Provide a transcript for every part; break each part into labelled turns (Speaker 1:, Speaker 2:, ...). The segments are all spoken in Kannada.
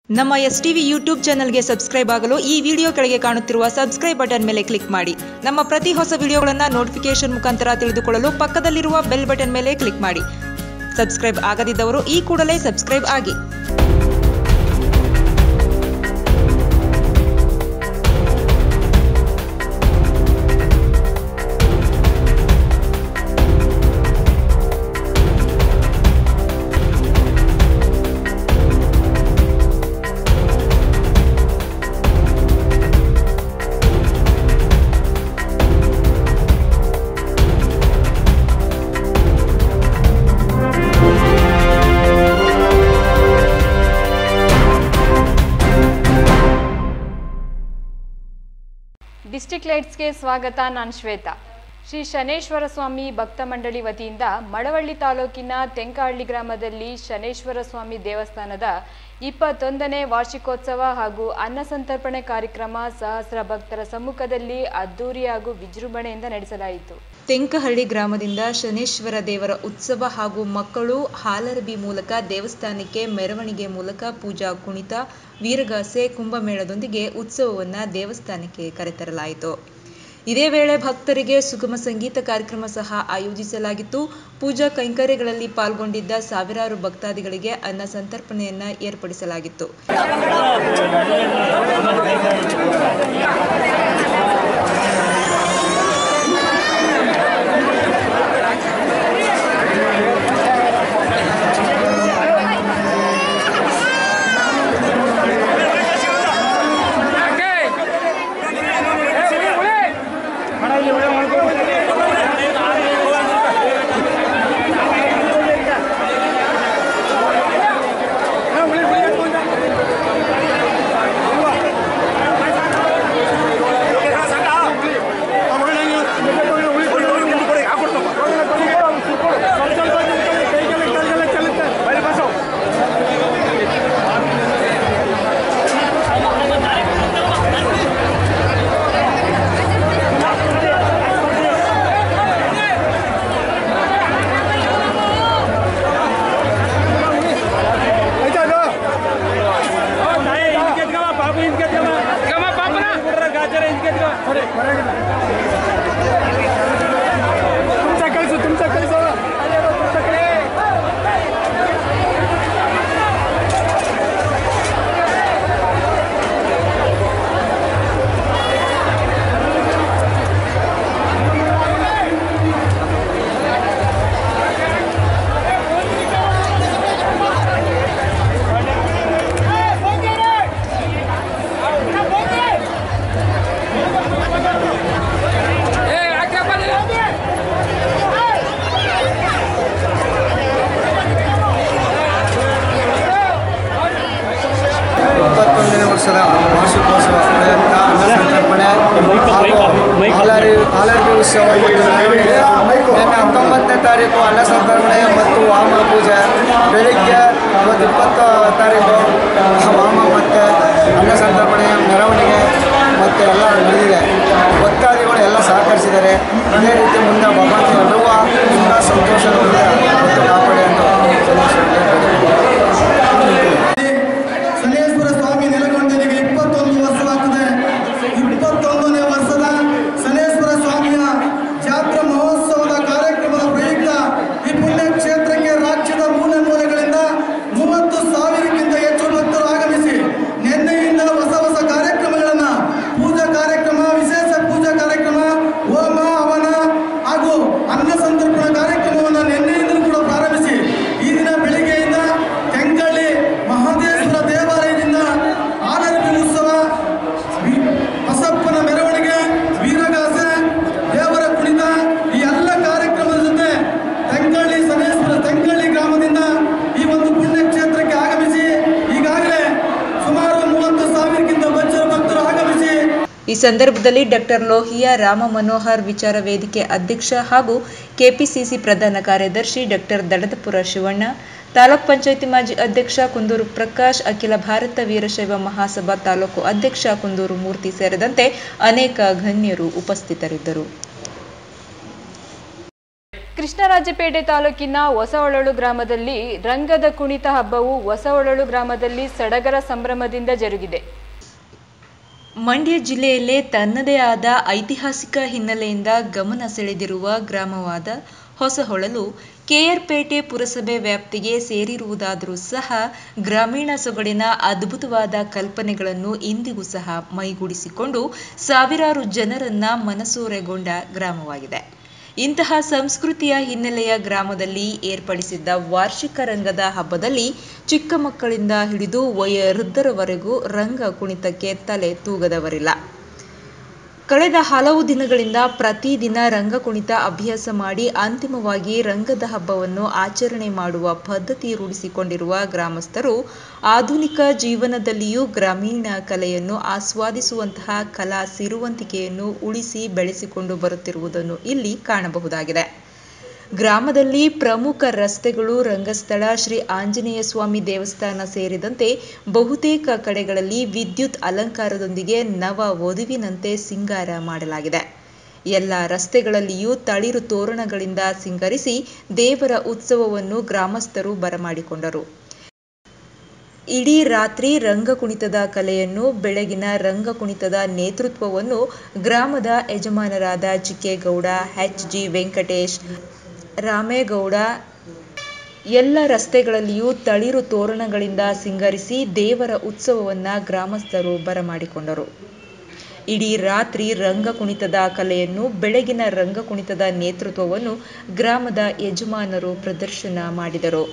Speaker 1: ನಮ್ಮ ಎಸ್ ಟಿವಿ ಯೂಟ್ಯೂಬ್ ಚಾನಲ್ಗೆ ಸಬ್ಸ್ಕ್ರೈಬ್ ಆಗಲು ಈ ವಿಡಿಯೋ ಕೆಳಗೆ ಕಾಣುತ್ತಿರುವ ಸಬ್ಸ್ಕ್ರೈಬ್ ಬಟನ್ ಮೇಲೆ ಕ್ಲಿಕ್ ಮಾಡಿ ನಮ್ಮ ಪ್ರತಿ ಹೊಸ ವಿಡಿಯೋಗಳನ್ನು ನೋಟಿಫಿಕೇಶನ್ ಮುಖಾಂತರ ತಿಳಿದುಕೊಳ್ಳಲು ಪಕ್ಕದಲ್ಲಿರುವ ಬೆಲ್ ಬಟನ್ ಮೇಲೆ ಕ್ಲಿಕ್ ಮಾಡಿ ಸಬ್ಸ್ಕ್ರೈಬ್ ಆಗದಿದ್ದವರು ಈ ಕೂಡಲೇ ಸಬ್ಸ್ಕ್ರೈಬ್ ಆಗಿ
Speaker 2: ಡಿಸ್ಟಿಕ್ ಲೈಟ್ಸ್ಗೆ ಸ್ವಾಗತ ನಾನು ಶ್ವೇತಾ ಶ್ರೀ ಶನೇಶ್ವರ ಸ್ವಾಮಿ ಭಕ್ತ ಮಂಡಳಿ ವತಿಯಿಂದ ಮಳವಳ್ಳಿ ತಾಲೂಕಿನ ತೆಂಕಹಳ್ಳಿ ಗ್ರಾಮದಲ್ಲಿ ಶನೇಶ್ವರ ಸ್ವಾಮಿ ದೇವಸ್ಥಾನದ ಇಪ್ಪತ್ತೊಂದನೇ ವಾರ್ಷಿಕೋತ್ಸವ ಹಾಗೂ ಅನ್ನ ಸಂತರ್ಪಣೆ ಕಾರ್ಯಕ್ರಮ ಸಹಸ್ರ ಭಕ್ತರ ಸಮ್ಮುಖದಲ್ಲಿ ಅದ್ದೂರಿ ಹಾಗೂ ವಿಜೃಂಭಣೆಯಿಂದ ನಡೆಸಲಾಯಿತು
Speaker 1: ತೆಂಕಹಳ್ಳಿ ಗ್ರಾಮದಿಂದ ಶನೇಶ್ವರ ದೇವರ ಉತ್ಸವ ಹಾಗೂ ಮಕ್ಕಳು ಹಾಲರಬಿ ಮೂಲಕ ದೇವಸ್ಥಾನಕ್ಕೆ ಮೆರವಣಿಗೆ ಮೂಲಕ ಪೂಜಾ ಕುಣಿತ ವೀರಗಾಸೆ ಕುಂಭಮೇಳದೊಂದಿಗೆ ಉತ್ಸವವನ್ನು ದೇವಸ್ಥಾನಕ್ಕೆ ಕರೆತರಲಾಯಿತು ಇದೇ ವೇಳೆ ಭಕ್ತರಿಗೆ ಸುಗಮ ಸಂಗೀತ ಕಾರ್ಯಕ್ರಮ ಸಹ ಆಯೋಜಿಸಲಾಗಿತ್ತು ಪೂಜಾ ಕೈಂಕರ್ಯಗಳಲ್ಲಿ ಪಾಲ್ಗೊಂಡಿದ್ದ ಸಾವಿರಾರು ಭಕ್ತಾದಿಗಳಿಗೆ ಅನ್ನ ಸಂತರ್ಪಣೆಯನ್ನ ಏರ್ಪಡಿಸಲಾಗಿತ್ತು
Speaker 3: तुमचा कळसो तुमचा कळसो
Speaker 4: ಇಪ್ಪತ್ತೊಂದನೇ ವರ್ಷದ ವಾರ್ಷಿಕೋತ್ಸವ ಪ್ರಯುಕ್ತ ಅನ್ನ ಸಂತರ್ಪಣೆ ಹಾಗೂ ಹಾಲಾರಿ ಹಾಲಾರಿ ಉತ್ಸವ ಮತ್ತು ಮೆರವಣಿಗೆ ನಿನ್ನೆ ಹತ್ತೊಂಬತ್ತನೇ ತಾರೀಕು ಅನ್ನ ಸಂತರ್ಪಣೆ ಮತ್ತು ವಾಮ ಪೂಜೆ ಬೆಳಿಗ್ಗೆ ಇವತ್ತು ಇಪ್ಪತ್ತು ತಾರೀಕು ವಾಮ ಮತ್ತು ಅನ್ನ ಸಂತರ್ಪಣೆ ಮೆರವಣಿಗೆ ಮತ್ತು ಎಲ್ಲ ನಡೆದಿದೆ ಭಕ್ತಾದಿಗಳು ಎಲ್ಲ ಸಹಕರಿಸಿದ್ದಾರೆ ಇದೇ ರೀತಿ ಮುಂದೆ ಭಗವಂತ ಎಲ್ಲರೂ ತುಂಬ ಸಂತೋಷದಿಂದ ಕಾಪಾಡಿ ಅಂತ
Speaker 5: ಶನೇಶ್ವರ ಸ್ವಾಮಿ ನೆಲೆಗೊಂಡಿಗೆ ಇಪ್ಪತ್ತೊಂದು ವರ್ಷವಾಗ್ತದೆ ಇಪ್ಪತ್ತೊಂದನೇ ವರ್ಷದ ಶನೇಶ್ವರ ಸ್ವಾಮಿಯ ಜಾತ್ರಾ ಮಹೋತ್ಸವದ ಕಾರ್ಯಕ್ರಮದ ಪ್ರಯುಕ್ತ ಈ ಪುಣ್ಯ ಕ್ಷೇತ್ರಕ್ಕೆ ರಾಜ್ಯದ ಮೂಲೆ ಮೂಲೆಗಳಿಂದ ಮೂವತ್ತು ಸಾವಿರಕ್ಕಿಂತ ಹೆಚ್ಚು ಭಕ್ತರು ಆಗಮಿಸಿ ನಿನ್ನೆಯಿಂದ ಹೊಸ ಹೊಸ ಕಾರ್ಯಕ್ರಮಗಳನ್ನು ಪೂಜಾ ಕಾರ್ಯಕ್ರಮ ವಿಶೇಷ ಪೂಜಾ ಕಾರ್ಯಕ್ರಮ ಹೋಮ ಹವನ ಹಾಗೂ ಅನ್ನ ಸಂತರ್ಪಣಾ ಕಾರ್ಯಕ್ರಮವನ್ನು ನಿನ್ನೆಯಿಂದಲೂ ಕೂಡ ಪ್ರಾರಂಭಿಸಿ ಈ ದಿನ ಬೆಳಿಗ್ಗೆಯಿಂದ ತೆಂಕಳ್ಳಿ ಮಹಾದೇಶ್ವರ ದೇವಾಲಯದಿಂದ ಆನರಬಿ ಉತ್ಸವ ವಿ- ಬಸಪ್ಪನ ಮೆರವಣಿಗೆ ವೀರಗಾಸೆ ದೇವರ ಕುಣಿತ ಈ ಎಲ್ಲ ಕಾರ್ಯಕ್ರಮದ ಜೊತೆ ತೆಂಕಳ್ಳಿ ಸನೇಶ್ವರ ತೆಂಕಳ್ಳಿ ಗ್ರಾಮದಿಂದ ಈ ಒಂದು ಪುಣ್ಯ ಕ್ಷೇತ್ರಕ್ಕೆ ಆಗಮಿಸಿ ಈಗಾಗಲೇ ಸುಮಾರು ಮೂವತ್ತು ಸಾವಿರಕ್ಕಿಂತ ಹೆಚ್ಚು ಭಕ್ತರು ಆಗಮಿಸಿ
Speaker 1: ಈ ಸಂದರ್ಭದಲ್ಲಿ ಡಾಕ್ಟರ್ ಲೋಹಿಯಾ ರಾಮ ಮನೋಹರ್ ವಿಚಾರ ವೇದಿಕೆ ಅಧ್ಯಕ್ಷ ಹಾಗೂ ಕೆಪಿಸಿಸಿ ಪ್ರಧಾನ ಕಾರ್ಯದರ್ಶಿ ಡಾಕ್ಟರ್ ದಡದಪುರ ಶಿವಣ್ಣ ತಾಲೂಕ್ ಪಂಚಾಯಿತಿ ಮಾಜಿ ಅಧ್ಯಕ್ಷ ಕುಂದೂರು ಪ್ರಕಾಶ್ ಅಖಿಲ ಭಾರತ ವೀರಶೈವ ಮಹಾಸಭಾ ತಾಲೂಕು ಅಧ್ಯಕ್ಷ ಕುಂದೂರು ಮೂರ್ತಿ ಸೇರಿದಂತೆ ಅನೇಕ ಗಣ್ಯರು ಉಪಸ್ಥಿತರಿದ್ದರು
Speaker 2: ಕೃಷ್ಣರಾಜಪೇಟೆ ತಾಲೂಕಿನ ಹೊಸಹೊಳಲು ಗ್ರಾಮದಲ್ಲಿ ರಂಗದ ಕುಣಿತ ಹಬ್ಬವು ಹೊಸಹೊಳಲು ಗ್ರಾಮದಲ್ಲಿ ಸಡಗರ ಸಂಭ್ರಮದಿಂದ ಜರುಗಿದೆ
Speaker 1: ಮಂಡ್ಯ ಜಿಲ್ಲೆಯಲ್ಲೇ ತನ್ನದೇ ಆದ ಐತಿಹಾಸಿಕ ಹಿನ್ನೆಲೆಯಿಂದ ಗಮನ ಸೆಳೆದಿರುವ ಗ್ರಾಮವಾದ ಹೊಸಹೊಳಲು ಕೆಆರ್ಪೇಟೆ ಪುರಸಭೆ ವ್ಯಾಪ್ತಿಗೆ ಸೇರಿರುವುದಾದರೂ ಸಹ ಗ್ರಾಮೀಣ ಸೊಗಡಿನ ಅದ್ಭುತವಾದ ಕಲ್ಪನೆಗಳನ್ನು ಇಂದಿಗೂ ಸಹ ಮೈಗೂಡಿಸಿಕೊಂಡು ಸಾವಿರಾರು ಜನರನ್ನ ಮನಸೂರೆಗೊಂಡ ಗ್ರಾಮವಾಗಿದೆ ಇಂತಹ ಸಂಸ್ಕೃತಿಯ ಹಿನ್ನೆಲೆಯ ಗ್ರಾಮದಲ್ಲಿ ಏರ್ಪಡಿಸಿದ್ದ ವಾರ್ಷಿಕ ರಂಗದ ಹಬ್ಬದಲ್ಲಿ ಚಿಕ್ಕ ಮಕ್ಕಳಿಂದ ಹಿಡಿದು ವಯೋವೃದ್ಧರವರೆಗೂ ರಂಗ ಕುಣಿತಕ್ಕೆ ತಲೆ ತೂಗದವರಿಲ್ಲ ಕಳೆದ ಹಲವು ದಿನಗಳಿಂದ ಪ್ರತಿದಿನ ರಂಗ ಕುಣಿತ ಅಭ್ಯಾಸ ಮಾಡಿ ಅಂತಿಮವಾಗಿ ರಂಗದ ಹಬ್ಬವನ್ನು ಆಚರಣೆ ಮಾಡುವ ಪದ್ಧತಿ ರೂಢಿಸಿಕೊಂಡಿರುವ ಗ್ರಾಮಸ್ಥರು ಆಧುನಿಕ ಜೀವನದಲ್ಲಿಯೂ ಗ್ರಾಮೀಣ ಕಲೆಯನ್ನು ಆಸ್ವಾದಿಸುವಂತಹ ಕಲಾ ಸಿರುವಂತಿಕೆಯನ್ನು ಉಳಿಸಿ ಬೆಳೆಸಿಕೊಂಡು ಬರುತ್ತಿರುವುದನ್ನು ಇಲ್ಲಿ ಕಾಣಬಹುದಾಗಿದೆ ಗ್ರಾಮದಲ್ಲಿ ಪ್ರಮುಖ ರಸ್ತೆಗಳು ರಂಗಸ್ಥಳ ಶ್ರೀ ಆಂಜನೇಯ ಸ್ವಾಮಿ ದೇವಸ್ಥಾನ ಸೇರಿದಂತೆ ಬಹುತೇಕ ಕಡೆಗಳಲ್ಲಿ ವಿದ್ಯುತ್ ಅಲಂಕಾರದೊಂದಿಗೆ ನವ ವಧುವಿನಂತೆ ಸಿಂಗಾರ ಮಾಡಲಾಗಿದೆ ಎಲ್ಲ ರಸ್ತೆಗಳಲ್ಲಿಯೂ ತಳಿರು ತೋರಣಗಳಿಂದ ಸಿಂಗರಿಸಿ ದೇವರ ಉತ್ಸವವನ್ನು ಗ್ರಾಮಸ್ಥರು ಬರಮಾಡಿಕೊಂಡರು ಇಡೀ ರಾತ್ರಿ ರಂಗ ಕುಣಿತದ ಕಲೆಯನ್ನು ಬೆಳಗಿನ ರಂಗ ಕುಣಿತದ ನೇತೃತ್ವವನ್ನು ಗ್ರಾಮದ ಯಜಮಾನರಾದ ಚಿಕ್ಕೇಗೌಡ ಎಚ್ ಜಿ ವೆಂಕಟೇಶ್ ರಾಮೇಗೌಡ ಎಲ್ಲ ರಸ್ತೆಗಳಲ್ಲಿಯೂ ತಳಿರು ತೋರಣಗಳಿಂದ ಸಿಂಗರಿಸಿ ದೇವರ ಉತ್ಸವವನ್ನ ಗ್ರಾಮಸ್ಥರು ಬರಮಾಡಿಕೊಂಡರು ಇಡೀ ರಾತ್ರಿ ರಂಗ ಕುಣಿತದ ಕಲೆಯನ್ನು ಬೆಳಗಿನ ರಂಗ ಕುಣಿತದ ನೇತೃತ್ವವನ್ನು ಗ್ರಾಮದ ಯಜಮಾನರು ಪ್ರದರ್ಶನ ಮಾಡಿದರು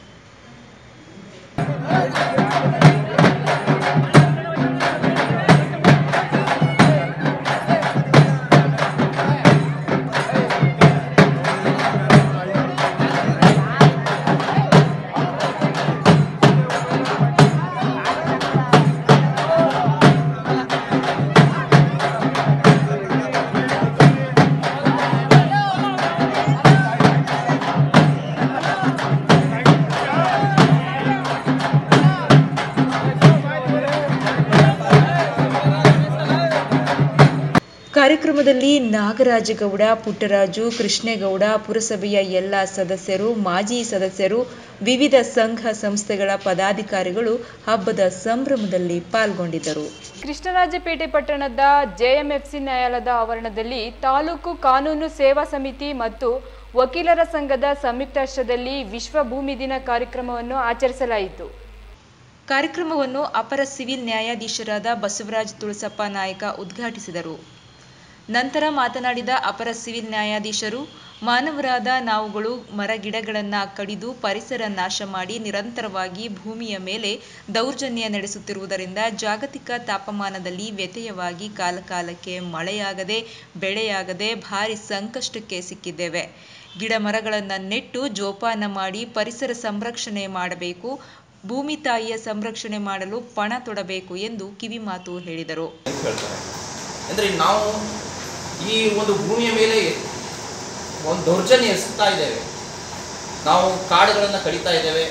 Speaker 1: ಕಾರ್ಯಕ್ರಮದಲ್ಲಿ ನಾಗರಾಜಗೌಡ ಪುಟ್ಟರಾಜು ಕೃಷ್ಣೇಗೌಡ ಪುರಸಭೆಯ ಎಲ್ಲ ಸದಸ್ಯರು ಮಾಜಿ ಸದಸ್ಯರು ವಿವಿಧ ಸಂಘ ಸಂಸ್ಥೆಗಳ ಪದಾಧಿಕಾರಿಗಳು ಹಬ್ಬದ ಸಂಭ್ರಮದಲ್ಲಿ ಪಾಲ್ಗೊಂಡಿದ್ದರು
Speaker 2: ಕೃಷ್ಣರಾಜಪೇಟೆ ಪಟ್ಟಣದ ಜೆಎಂಎಫ್ಸಿ ನ್ಯಾಯಾಲಯದ ಆವರಣದಲ್ಲಿ ತಾಲೂಕು ಕಾನೂನು ಸೇವಾ ಸಮಿತಿ ಮತ್ತು ವಕೀಲರ ಸಂಘದ ಸಂಯುಕ್ತಾಶ್ರಯದಲ್ಲಿ ವಿಶ್ವ ಭೂಮಿ ದಿನ ಕಾರ್ಯಕ್ರಮವನ್ನು ಆಚರಿಸಲಾಯಿತು
Speaker 1: ಕಾರ್ಯಕ್ರಮವನ್ನು ಅಪರ ಸಿವಿಲ್ ನ್ಯಾಯಾಧೀಶರಾದ ಬಸವರಾಜ್ ತುಳಸಪ್ಪ ನಾಯಕ ಉದ್ಘಾಟಿಸಿದರು ನಂತರ ಮಾತನಾಡಿದ ಅಪರ ಸಿವಿಲ್ ನ್ಯಾಯಾಧೀಶರು ಮಾನವರಾದ ನಾವುಗಳು ಮರಗಿಡಗಳನ್ನು ಕಡಿದು ಪರಿಸರ ನಾಶ ಮಾಡಿ ನಿರಂತರವಾಗಿ ಭೂಮಿಯ ಮೇಲೆ ದೌರ್ಜನ್ಯ ನಡೆಸುತ್ತಿರುವುದರಿಂದ ಜಾಗತಿಕ ತಾಪಮಾನದಲ್ಲಿ ವ್ಯತ್ಯಯವಾಗಿ ಕಾಲಕಾಲಕ್ಕೆ ಮಳೆಯಾಗದೆ ಬೆಳೆಯಾಗದೆ ಭಾರಿ ಸಂಕಷ್ಟಕ್ಕೆ ಸಿಕ್ಕಿದ್ದೇವೆ ಗಿಡ ಮರಗಳನ್ನು ನೆಟ್ಟು ಜೋಪಾನ ಮಾಡಿ ಪರಿಸರ ಸಂರಕ್ಷಣೆ ಮಾಡಬೇಕು ಭೂಮಿ ತಾಯಿಯ ಸಂರಕ್ಷಣೆ ಮಾಡಲು ಪಣ ತೊಡಬೇಕು ಎಂದು ಕಿವಿಮಾತು ಹೇಳಿದರು
Speaker 3: ಅಂತ ಹೇಳ್ತಾರೆ ಅಂದರೆ ನಾವು ಈ ಒಂದು ಭೂಮಿಯ ಮೇಲೆ ಒಂದು ದೌರ್ಜನ್ಯ ಎಸಗ್ತಾ ಇದ್ದೇವೆ ನಾವು ಕಾಡುಗಳನ್ನು ಕಡಿತಾ ಇದ್ದೇವೆ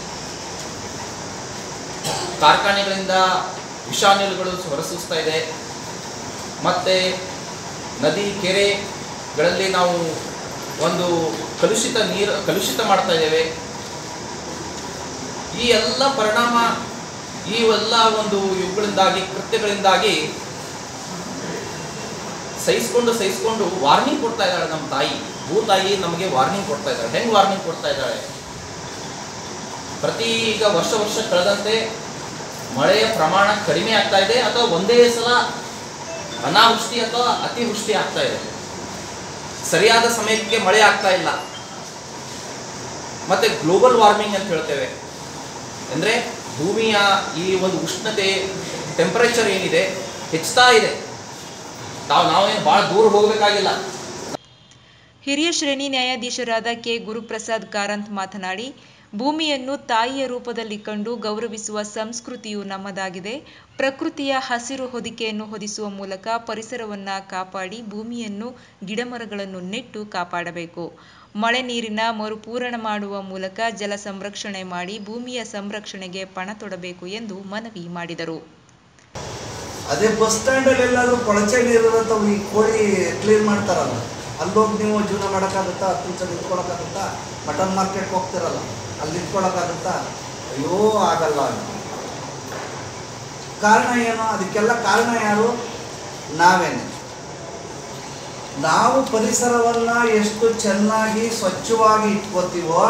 Speaker 3: ಕಾರ್ಖಾನೆಗಳಿಂದ ವಿಷಾನಿಲುಗಳು ಹೊರಸೂಸ್ತಾ ಇದೆ ಮತ್ತು ನದಿ ಕೆರೆಗಳಲ್ಲಿ ನಾವು ಒಂದು ಕಲುಷಿತ ನೀರು ಕಲುಷಿತ ಮಾಡ್ತಾ ಇದ್ದೇವೆ ಈ ಎಲ್ಲ ಪರಿಣಾಮ ಈ ಎಲ್ಲ ಒಂದು ಇವುಗಳಿಂದಾಗಿ ಕೃತ್ಯಗಳಿಂದಾಗಿ ಸಹಿಸ್ಕೊಂಡು ಸಹಿಸ್ಕೊಂಡು ವಾರ್ನಿಂಗ್ ಕೊಡ್ತಾ ಇದ್ದಾಳೆ ನಮ್ಮ ತಾಯಿ ಭೂತಾಯಿ ನಮಗೆ ವಾರ್ನಿಂಗ್ ಕೊಡ್ತಾ ಇದ್ದಾಳೆ ಹೆಂಗೆ ವಾರ್ನಿಂಗ್ ಕೊಡ್ತಾ ಇದ್ದಾಳೆ ಪ್ರತಿ ಈಗ ವರ್ಷ ವರ್ಷ ಕಳೆದಂತೆ ಮಳೆಯ ಪ್ರಮಾಣ ಕಡಿಮೆ ಆಗ್ತಾ ಇದೆ ಅಥವಾ ಒಂದೇ ಸಲ ಅನಾವೃಷ್ಟಿ ಅಥವಾ ಅತಿವೃಷ್ಟಿ ಆಗ್ತಾ ಇದೆ ಸರಿಯಾದ ಸಮಯಕ್ಕೆ ಮಳೆ ಆಗ್ತಾ ಇಲ್ಲ ಮತ್ತೆ ಗ್ಲೋಬಲ್ ವಾರ್ಮಿಂಗ್ ಅಂತ ಹೇಳ್ತೇವೆ ಅಂದರೆ ಭೂಮಿಯ ಈ ಒಂದು ಉಷ್ಣತೆ ಟೆಂಪರೇಚರ್ ಏನಿದೆ ಹೆಚ್ಚುತ್ತಾ ಇದೆ ನಾವು ನಾವೇನು ಭಾಳ ದೂರ ಹೋಗಬೇಕಾಗಿಲ್ಲ
Speaker 1: ಹಿರಿಯ ಶ್ರೇಣಿ ನ್ಯಾಯಾಧೀಶರಾದ ಕೆ ಗುರುಪ್ರಸಾದ್ ಕಾರಂತ್ ಮಾತನಾಡಿ ಭೂಮಿಯನ್ನು ತಾಯಿಯ ರೂಪದಲ್ಲಿ ಕಂಡು ಗೌರವಿಸುವ ಸಂಸ್ಕೃತಿಯು ನಮ್ಮದಾಗಿದೆ ಪ್ರಕೃತಿಯ ಹಸಿರು ಹೊದಿಕೆಯನ್ನು ಹೊದಿಸುವ ಮೂಲಕ ಪರಿಸರವನ್ನ ಕಾಪಾಡಿ ಭೂಮಿಯನ್ನು ಗಿಡಮರಗಳನ್ನು ನೆಟ್ಟು ಕಾಪಾಡಬೇಕು ಮಳೆ ನೀರಿನ ಮರುಪೂರಣ ಮಾಡುವ ಮೂಲಕ ಜಲ ಸಂರಕ್ಷಣೆ ಮಾಡಿ ಭೂಮಿಯ ಸಂರಕ್ಷಣೆಗೆ ಪಣ ತೊಡಬೇಕು ಎಂದು ಮನವಿ ಮಾಡಿದರು
Speaker 6: ಅದೇ ಬಸ್ ಸ್ಟ್ಯಾಂಡಲ್ಲಿ ಎಲ್ಲಾದರೂ ಕೊಳಚೆ ನೀರು ಈ ಕೋಳಿ ಕ್ಲೀನ್ ಮಾಡ್ತಾರಲ್ಲ ಅಲ್ಲೋಗಿ ನೀವು ಜೀವನ ಮಾಡೋಕ್ಕಾಗುತ್ತಾ ಹತ್ತು ನಿಮಿಷ ನಿಂತ್ಕೊಳ್ಳೋಕ್ಕಾಗುತ್ತಾ ಮಟನ್ ಮಾರ್ಕೆಟ್ಗೆ ಹೋಗ್ತಿರಲ್ಲ ಅಲ್ಲಿ ನಿಂತ್ಕೊಳ್ಳೋಕ್ಕಾಗುತ್ತಾ ಅಯ್ಯೋ ಆಗಲ್ಲ ಅಂತ ಕಾರಣ ಏನು ಅದಕ್ಕೆಲ್ಲ ಕಾರಣ ಯಾರು ನಾವೇನೆ ನಾವು ಪರಿಸರವನ್ನು ಎಷ್ಟು ಚೆನ್ನಾಗಿ ಸ್ವಚ್ಛವಾಗಿ ಇಟ್ಕೋತೀವೋ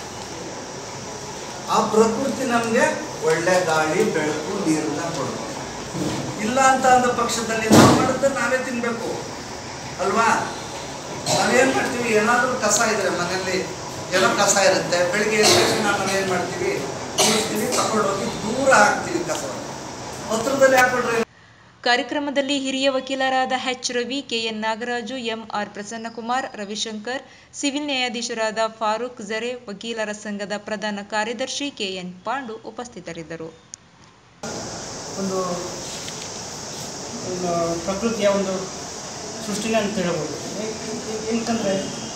Speaker 6: ಆ ಪ್ರಕೃತಿ ನಮಗೆ ಒಳ್ಳೆ ಗಾಳಿ ಬೆಳಕು ನೀರನ್ನ ಕೊಡುತ್ತೆ ಇಲ್ಲ ಅಂತ ಅಂದ ಪಕ್ಷದಲ್ಲಿ ನಾವು ಮಾಡಿದ್ರೆ ನಾವೇ ತಿನ್ನಬೇಕು ಅಲ್ವಾ ನಾವೇನು ಮಾಡ್ತೀವಿ ಏನಾದರೂ ಕಸ ಇದ್ರೆ ಮನೆಯಲ್ಲಿ ಏನೋ ಕಸ ಇರುತ್ತೆ ಬೆಳಿಗ್ಗೆ ಎದ್ದ ತಕ್ಷಣ ನಾವೇನು ಮಾಡ್ತೀವಿ ಕೂಡಿಸ್ತೀವಿ ತಗೊಂಡೋಗಿ ದೂರ ಹಾಕ್ತೀವಿ ಕಸವನ್ನು ಹತ್ರದಲ್ಲಿ ಹಾಕೊಂಡ್ರೆ
Speaker 1: ಕಾರ್ಯಕ್ರಮದಲ್ಲಿ ಹಿರಿಯ ವಕೀಲರಾದ H Ravi KN Nagaraju MR Prasannakumar Ravishankar civil ನ್ಯಾಯಾಧೀಶರಾದ ಫಾರೂಕ್ ಜರೆ ವಕೀಲರ ಸಂಘದ ಪ್ರಧಾನ ಕಾರ್ಯದರ್ಶಿ ಕೆಎನ್ ಪಾಂಡು ಉಪಸ್ಥಿತರಿದ್ದರು
Speaker 7: ಒಂದು ಒಂದು ಪ್ರಕೃತಿಯ ಒಂದು ಸೃಷ್ಟಿನೇ ಅಂತ ಹೇಳ್ಬೋದು ಏನಕ್ಕಂದರೆ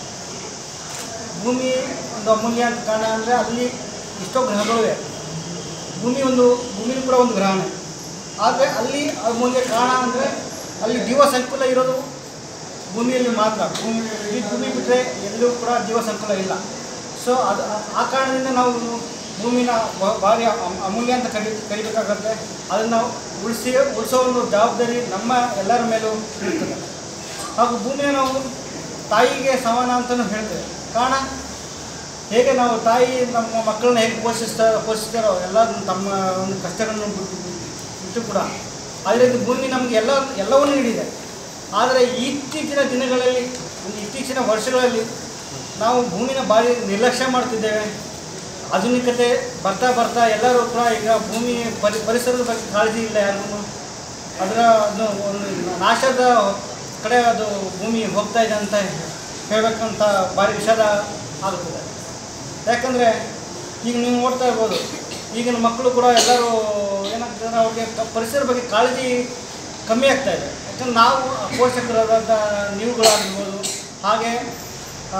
Speaker 7: ಭೂಮಿ ಒಂದು ಅಮೂಲ್ಯ ಅಂತ ಕಾರಣ ಅಂದರೆ ಅಲ್ಲಿ ಎಷ್ಟೋ ಗ್ರಹಗಳು ಇವೆ ಭೂಮಿ ಒಂದು ಭೂಮಿ ಕೂಡ ಒಂದು ಗ್ರಹನೇ ಆದರೆ ಅಲ್ಲಿ ಅಮೂಲ್ಯ ಕಾರಣ ಅಂದರೆ ಅಲ್ಲಿ ಜೀವ ಸಂಕುಲ ಇರೋದು ಭೂಮಿಯಲ್ಲಿ ಮಾತ್ರ ಭೂಮಿ ಇಡೀ ಭೂಮಿ ಬಿಟ್ಟರೆ ಎಲ್ಲೂ ಕೂಡ ಜೀವ ಸಂಕುಲ ಇಲ್ಲ ಸೊ ಅದು ಆ ಕಾರಣದಿಂದ ನಾವು ಭೂಮಿನ ಬ- ಭಾರಿ ಅಮ್- ಅಮೂಲ್ಯ ಅಂತ ಕರಿ ಕರಿಬೇಕಾಗತ್ತೆ ಅದನ್ನು ಉಳಿಸಿ ಉಳಿಸೋ ಒಂದು ಜವಾಬ್ದಾರಿ ನಮ್ಮ ಎಲ್ಲರ ಮೇಲೂ ಇರ್ತದೆ ಹಾಗೂ ಭೂಮಿನ ನಾವು ತಾಯಿಗೆ ಸಮಾನ ಅಂತಲೂ ಹೇಳ್ತೇವೆ ಕಾರಣ ಹೇಗೆ ನಾವು ತಾಯಿ ನಮ್ಮ ಮಕ್ಕಳನ್ನ ಹೇಗೆ ಪೋಷಿಸ್ತಾ ಪೋಷಿಸ್ತಾರೋ ಎಲ್ಲ ತಮ್ಮ ಒಂದು ಕಷ್ಟಗಳನ್ನು ಬಿಟ್ಟು ಬಿಟ್ಟು ಕೂಡ ಆದರೆ ಇದು ಭೂಮಿ ನಮಗೆ ಎಲ್ಲ ಎಲ್ಲವನ್ನೂ ನೀಡಿದೆ ಆದರೆ ಇತ್ತೀಚಿನ ದಿನಗಳಲ್ಲಿ ಒಂದು ಇತ್ತೀಚಿನ ವರ್ಷಗಳಲ್ಲಿ ನಾವು ಭೂಮಿನ ಭಾರಿ ನಿರ್ಲಕ್ಷ್ಯ ಮಾಡ್ತಿದ್ದೇವೆ ಆಧುನಿಕತೆ ಬರ್ತಾ ಬರ್ತಾ ಎಲ್ಲರೂ ಕೂಡ ಈಗ ಭೂಮಿ ಪರಿ ಪರಿಸರದ ಬಗ್ಗೆ ಕಾಳಜಿ ಇಲ್ಲ ಯಾರಿಗೂ ಅದರ ಅದು ಒಂದು ನಾಶದ ಕಡೆ ಅದು ಭೂಮಿ ಹೋಗ್ತಾ ಇದೆ ಅಂತ ಹೇಳಬೇಕಂತ ಭಾರಿ ವಿಷಾದ ಆಗುತ್ತದೆ ಯಾಕಂದರೆ ಈಗ ನೀವು ನೋಡ್ತಾ ಇರ್ಬೋದು ಈಗಿನ ಮಕ್ಕಳು ಕೂಡ ಎಲ್ಲರೂ ಏನಾಗ್ತದೆ ಅವ್ರಿಗೆ ಕ- ಪರಿಸರ ಬಗ್ಗೆ ಕಾಳಜಿ ಕಮ್ಮಿ ಆಗ್ತಾ ಇದೆ ಯಾಕಂದ್ರೆ ನಾವು ಪೋಷಕರಾದಂಥ ನೀವುಗಳಾಗಿರ್ಬೋದು ಹಾಗೆ ಆ,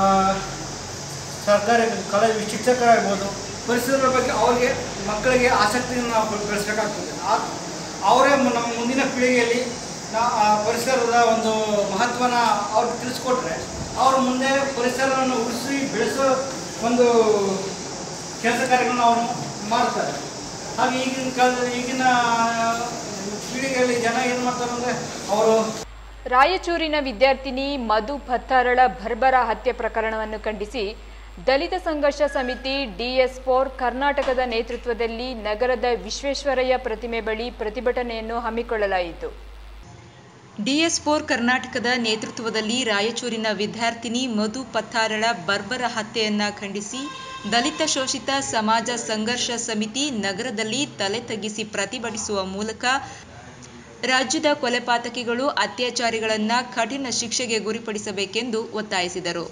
Speaker 7: ಸರ್ಕಾರಿ ಕಾಲೇಜು ಶಿಕ್ಷಕರಾಗ್ಬೋದು ಪರಿಸರದ ಬಗ್ಗೆ ಅವ್ರಿಗೆ ಮಕ್ಕಳಿಗೆ ಆಸಕ್ತಿಯನ್ನು ನಾವು ಬೆಳ್- ಬೆಳೆಸಬೇಕಾಗ್ತದೆ ಆ ಅವರೇ ಮ- ನಮ್ಮ ಮುಂದಿನ ಪೀಳಿಗೆಯಲ್ಲಿ ನಾ ಆ ಪರಿಸರದ ಒಂದು ಮಹತ್ವನ ಅವ್ರಿಗೆ ತಿಳಿಸ್ಕೊಟ್ರೆ ಅವರು ಮುಂದೆ ಪರಿಸರವನ್ನು ಉಳಿಸಿ ಬೆಳೆಸೋ ಒಂದು ಕೆಲಸ ಕಾರ್ಯಗಳನ್ನು ಅವರು ಮಾಡ್ತಾರೆ ಹಾಗೆ ಈಗಿನ ಕಾಲದಲ್ಲಿ ಈಗಿನ ಪೀಳಿಗೆಯಲ್ಲಿ ಜನ ಏನು ಮಾಡ್ತಾರೆ ಅಂದರೆ ಅವರು
Speaker 2: ರಾಯಚೂರಿನ ವಿದ್ಯಾರ್ಥಿನಿ ಮಧು ಭತ್ತಾರಳ ಬರ್ಬರ ಹತ್ಯೆ ಪ್ರಕರಣವನ್ನು ಖಂಡಿಸಿ ದಲಿತ ಸಂಘರ್ಷ ಸಮಿತಿ ಡಿಎಸ್ ಫೋರ್ ಕರ್ನಾಟಕದ ನೇತೃತ್ವದಲ್ಲಿ ನಗರದ ವಿಶ್ವೇಶ್ವರಯ್ಯ ಪ್ರತಿಮೆ ಬಳಿ ಪ್ರತಿಭಟನೆಯನ್ನು ಹಮ್ಮಿಕೊಳ್ಳಲಾಯಿತು
Speaker 1: ಡಿಎಸ್ ಫೋರ್ ಕರ್ನಾಟಕದ ನೇತೃತ್ವದಲ್ಲಿ ರಾಯಚೂರಿನ ವಿದ್ಯಾರ್ಥಿನಿ ಮಧು ಪತ್ತಾರಳ ಬರ್ಬರ ಹತ್ಯೆಯನ್ನ ಖಂಡಿಸಿ ದಲಿತ ಶೋಷಿತ ಸಮಾಜ ಸಂಘರ್ಷ ಸಮಿತಿ ನಗರದಲ್ಲಿ ತಲೆ ತಗ್ಗಿಸಿ ಪ್ರತಿಭಟಿಸುವ ಮೂಲಕ ರಾಜ್ಯದ ಕೊಲೆಪಾತಕಿಗಳು ಅತ್ಯಾಚಾರಿಗಳನ್ನ ಕಠಿಣ ಶಿಕ್ಷೆಗೆ ಗುರಿಪಡಿಸಬೇಕೆಂದು ಒತ್ತಾಯಿಸಿದರು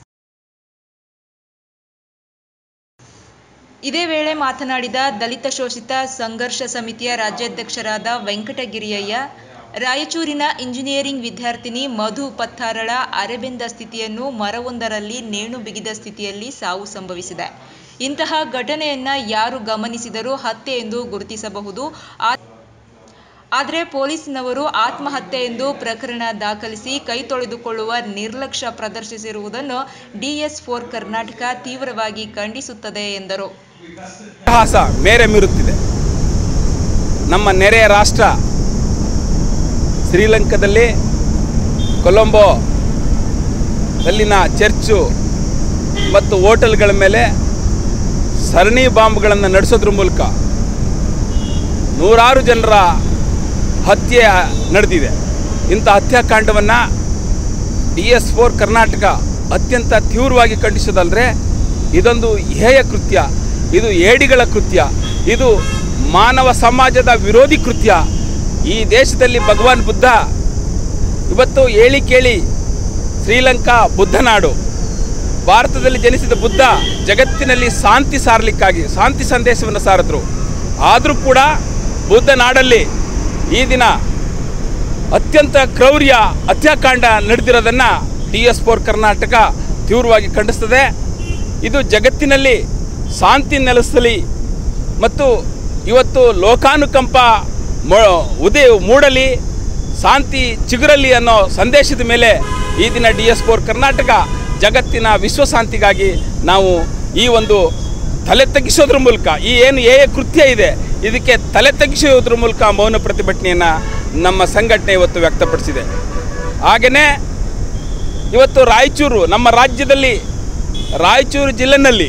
Speaker 1: ಇದೇ ವೇಳೆ ಮಾತನಾಡಿದ ದಲಿತ ಶೋಷಿತ ಸಂಘರ್ಷ ಸಮಿತಿಯ ರಾಜ್ಯಾಧ್ಯಕ್ಷರಾದ ವೆಂಕಟಗಿರಿಯಯ್ಯ ರಾಯಚೂರಿನ ಇಂಜಿನಿಯರಿಂಗ್ ವಿದ್ಯಾರ್ಥಿನಿ ಮಧು ಪತ್ತಾರಳ ಅರೆಬೆಂದ ಸ್ಥಿತಿಯನ್ನು ಮರವೊಂದರಲ್ಲಿ ನೇಣು ಬಿಗಿದ ಸ್ಥಿತಿಯಲ್ಲಿ ಸಾವು ಸಂಭವಿಸಿದೆ ಇಂತಹ ಘಟನೆಯನ್ನ ಯಾರು ಗಮನಿಸಿದರೂ ಹತ್ಯೆ ಎಂದು ಗುರುತಿಸಬಹುದು ಆ- ಆದರೆ ಪೊಲೀಸ್ನವರು ಆತ್ಮಹತ್ಯೆ ಎಂದು ಪ್ರಕರಣ ದಾಖಲಿಸಿ ಕೈ ತೊಳೆದುಕೊಳ್ಳುವ ನಿರ್ಲಕ್ಷ್ಯ ಪ್ರದರ್ಶಿಸಿರುವುದನ್ನು ಡಿಎಸ್ ಫೋರ್ ಕರ್ನಾಟಕ ತೀವ್ರವಾಗಿ ಖಂಡಿಸುತ್ತದೆ ಎಂದರು
Speaker 8: ಇತಿಹಾಸ ಮೇರೆ ಮೀರುತ್ತಿದೆ ನಮ್ಮ ನೆರೆಯ ರಾಷ್ಟ್ರ ಶ್ರೀಲಂಕಾದಲ್ಲಿ ಕೊಲಂಬೋ ಅಲ್ಲಿನ ಚರ್ಚು ಮತ್ತು ಹೋಟೆಲ್ಗಳ ಮೇಲೆ ಸರಣಿ ಬಾಂಬ್ಗಳನ್ನು ನಡೆಸೋದ್ರ ಮೂಲಕ ನೂರಾರು ಜನರ ಹತ್ಯೆ ನಡೆದಿದೆ ಇಂಥ ಹತ್ಯಾಕಾಂಡವನ್ನು ಡಿ ಎಸ್ ಫೋರ್ ಕರ್ನಾಟಕ ಅತ್ಯಂತ ತೀವ್ರವಾಗಿ ಖಂಡಿಸೋದಲ್ಲದೆ ಇದೊಂದು ಹೇಯ ಕೃತ್ಯ ಇದು ಏಡಿಗಳ ಕೃತ್ಯ ಇದು ಮಾನವ ಸಮಾಜದ ವಿರೋಧಿ ಕೃತ್ಯ ಈ ದೇಶದಲ್ಲಿ ಭಗವಾನ್ ಬುದ್ಧ ಇವತ್ತು ಹೇಳಿ ಕೇಳಿ ಶ್ರೀಲಂಕಾ ಬುದ್ಧನಾಡು ಭಾರತದಲ್ಲಿ ಜನಿಸಿದ ಬುದ್ಧ ಜಗತ್ತಿನಲ್ಲಿ ಶಾಂತಿ ಸಾರಲಿಕ್ಕಾಗಿ ಶಾಂತಿ ಸಂದೇಶವನ್ನು ಸಾರಿದ್ರು ಆದರೂ ಕೂಡ ಬುದ್ಧ ನಾಡಲ್ಲಿ ಈ ದಿನ ಅತ್ಯಂತ ಕ್ರೌರ್ಯ ಹತ್ಯಾಕಾಂಡ ನಡೆದಿರೋದನ್ನು ಡಿ ಎಸ್ ಫೋರ್ ಕರ್ನಾಟಕ ತೀವ್ರವಾಗಿ ಖಂಡಿಸ್ತದೆ ಇದು ಜಗತ್ತಿನಲ್ಲಿ ಶಾಂತಿ ನೆಲೆಸಲಿ ಮತ್ತು ಇವತ್ತು ಲೋಕಾನುಕಂಪ ಮೊ- ಉದಯ ಮೂಡಲಿ ಶಾಂತಿ ಚಿಗುರಲಿ ಅನ್ನೋ ಸಂದೇಶದ ಮೇಲೆ ಈ ದಿನ ಡಿ ಎಸ್ ಫೋರ್ ಕರ್ನಾಟಕ ಜಗತ್ತಿನ ವಿಶ್ವಶಾಂತಿಗಾಗಿ ನಾವು ಈ ಒಂದು ತಲೆ ತಗ್ಗಿಸೋದ್ರ ಮೂಲಕ ಈ ಏನು ಏ ಕೃತ್ಯ ಇದೆ ಇದಕ್ಕೆ ತಲೆ ತಗ್ಗಿಸೋದ್ರ ಮೂಲಕ ಮೌನ ಪ್ರತಿಭಟನೆಯನ್ನು ನಮ್ಮ ಸಂಘಟನೆ ಇವತ್ತು ವ್ಯಕ್ತಪಡಿಸಿದೆ ಹಾಗೆಯೇ ಇವತ್ತು ರಾಯಚೂರು ನಮ್ಮ ರಾಜ್ಯದಲ್ಲಿ ರಾಯಚೂರು ಜಿಲ್ಲೆನಲ್ಲಿ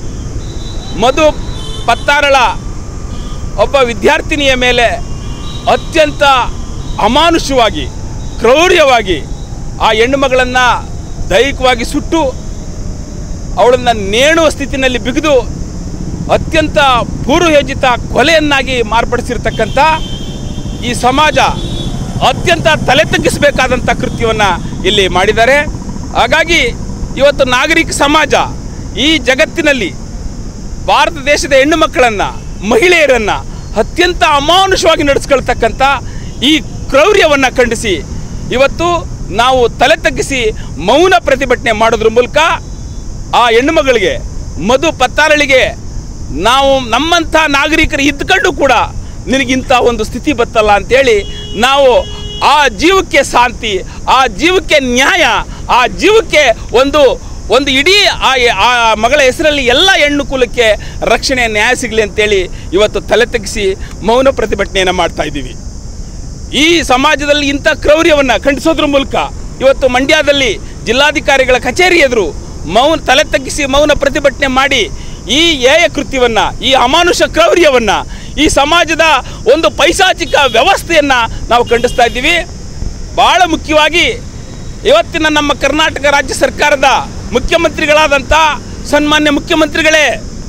Speaker 8: ಮಧು ಪತ್ತಾರಳ ಒಬ್ಬ ವಿದ್ಯಾರ್ಥಿನಿಯ ಮೇಲೆ ಅತ್ಯಂತ ಅಮಾನುಷವಾಗಿ ಕ್ರೌರ್ಯವಾಗಿ ಆ ಹೆಣ್ಣುಮಗಳನ್ನು ದೈಹಿಕವಾಗಿ ಸುಟ್ಟು ಅವಳನ್ನು ನೇಣುವ ಸ್ಥಿತಿನಲ್ಲಿ ಬಿಗಿದು ಅತ್ಯಂತ ಪೂರ್ವಯೋಜಿತ ಕೊಲೆಯನ್ನಾಗಿ ಮಾರ್ಪಡಿಸಿರ್ತಕ್ಕಂಥ ಈ ಸಮಾಜ ಅತ್ಯಂತ ತಲೆ ತಗ್ಗಿಸಬೇಕಾದಂಥ ಕೃತ್ಯವನ್ನು ಇಲ್ಲಿ ಮಾಡಿದ್ದಾರೆ ಹಾಗಾಗಿ ಇವತ್ತು ನಾಗರಿಕ ಸಮಾಜ ಈ ಜಗತ್ತಿನಲ್ಲಿ ಭಾರತ ದೇಶದ ಹೆಣ್ಣು ಮಕ್ಕಳನ್ನು ಮಹಿಳೆಯರನ್ನು ಅತ್ಯಂತ ಅಮಾನುಷವಾಗಿ ನಡೆಸ್ಕೊಳ್ತಕ್ಕಂಥ ಈ ಕ್ರೌರ್ಯವನ್ನು ಖಂಡಿಸಿ ಇವತ್ತು ನಾವು ತಲೆ ತಗ್ಗಿಸಿ ಮೌನ ಪ್ರತಿಭಟನೆ ಮಾಡೋದ್ರ ಮೂಲಕ ಆ ಹೆಣ್ಣುಮಗಳಿಗೆ ಮಧು ಪತ್ತಾರಳಿಗೆ ನಾವು ನಮ್ಮಂಥ ನಾಗರಿಕರು ಇದ್ಕೊಂಡು ಕೂಡ ನಿನಗಿಂಥ ಒಂದು ಸ್ಥಿತಿ ಬತ್ತಲ್ಲ ಅಂತೇಳಿ ನಾವು ಆ ಜೀವಕ್ಕೆ ಶಾಂತಿ ಆ ಜೀವಕ್ಕೆ ನ್ಯಾಯ ಆ ಜೀವಕ್ಕೆ ಒಂದು ಒಂದು ಇಡೀ ಆ ಆ ಮಗಳ ಹೆಸರಲ್ಲಿ ಎಲ್ಲ ಹೆಣ್ಣು ಕುಲಕ್ಕೆ ರಕ್ಷಣೆ ನ್ಯಾಯ ಸಿಗಲಿ ಅಂತೇಳಿ ಇವತ್ತು ತಲೆ ತಗ್ಗಿಸಿ ಮೌನ ಪ್ರತಿಭಟನೆಯನ್ನು ಮಾಡ್ತಾ ಇದ್ದೀವಿ ಈ ಸಮಾಜದಲ್ಲಿ ಇಂಥ ಕ್ರೌರ್ಯವನ್ನು ಖಂಡಿಸೋದ್ರ ಮೂಲಕ ಇವತ್ತು ಮಂಡ್ಯದಲ್ಲಿ ಜಿಲ್ಲಾಧಿಕಾರಿಗಳ ಕಚೇರಿ ಎದುರು ಮೌನ ತಲೆ ತಗ್ಗಿಸಿ ಮೌನ ಪ್ರತಿಭಟನೆ ಮಾಡಿ ಈ ಏಯ ಕೃತ್ಯವನ್ನು ಈ ಅಮಾನುಷ ಕ್ರೌರ್ಯವನ್ನು ಈ ಸಮಾಜದ ಒಂದು ಪೈಶಾಚಿಕ ವ್ಯವಸ್ಥೆಯನ್ನು ನಾವು ಖಂಡಿಸ್ತಾ ಇದ್ದೀವಿ ಭಾಳ ಮುಖ್ಯವಾಗಿ ಇವತ್ತಿನ ನಮ್ಮ ಕರ್ನಾಟಕ ರಾಜ್ಯ ಸರ್ಕಾರದ ಮುಖ್ಯಮಂತ್ರಿಗಳಾದಂಥ ಸನ್ಮಾನ್ಯ ಮುಖ್ಯಮಂತ್ರಿಗಳೇ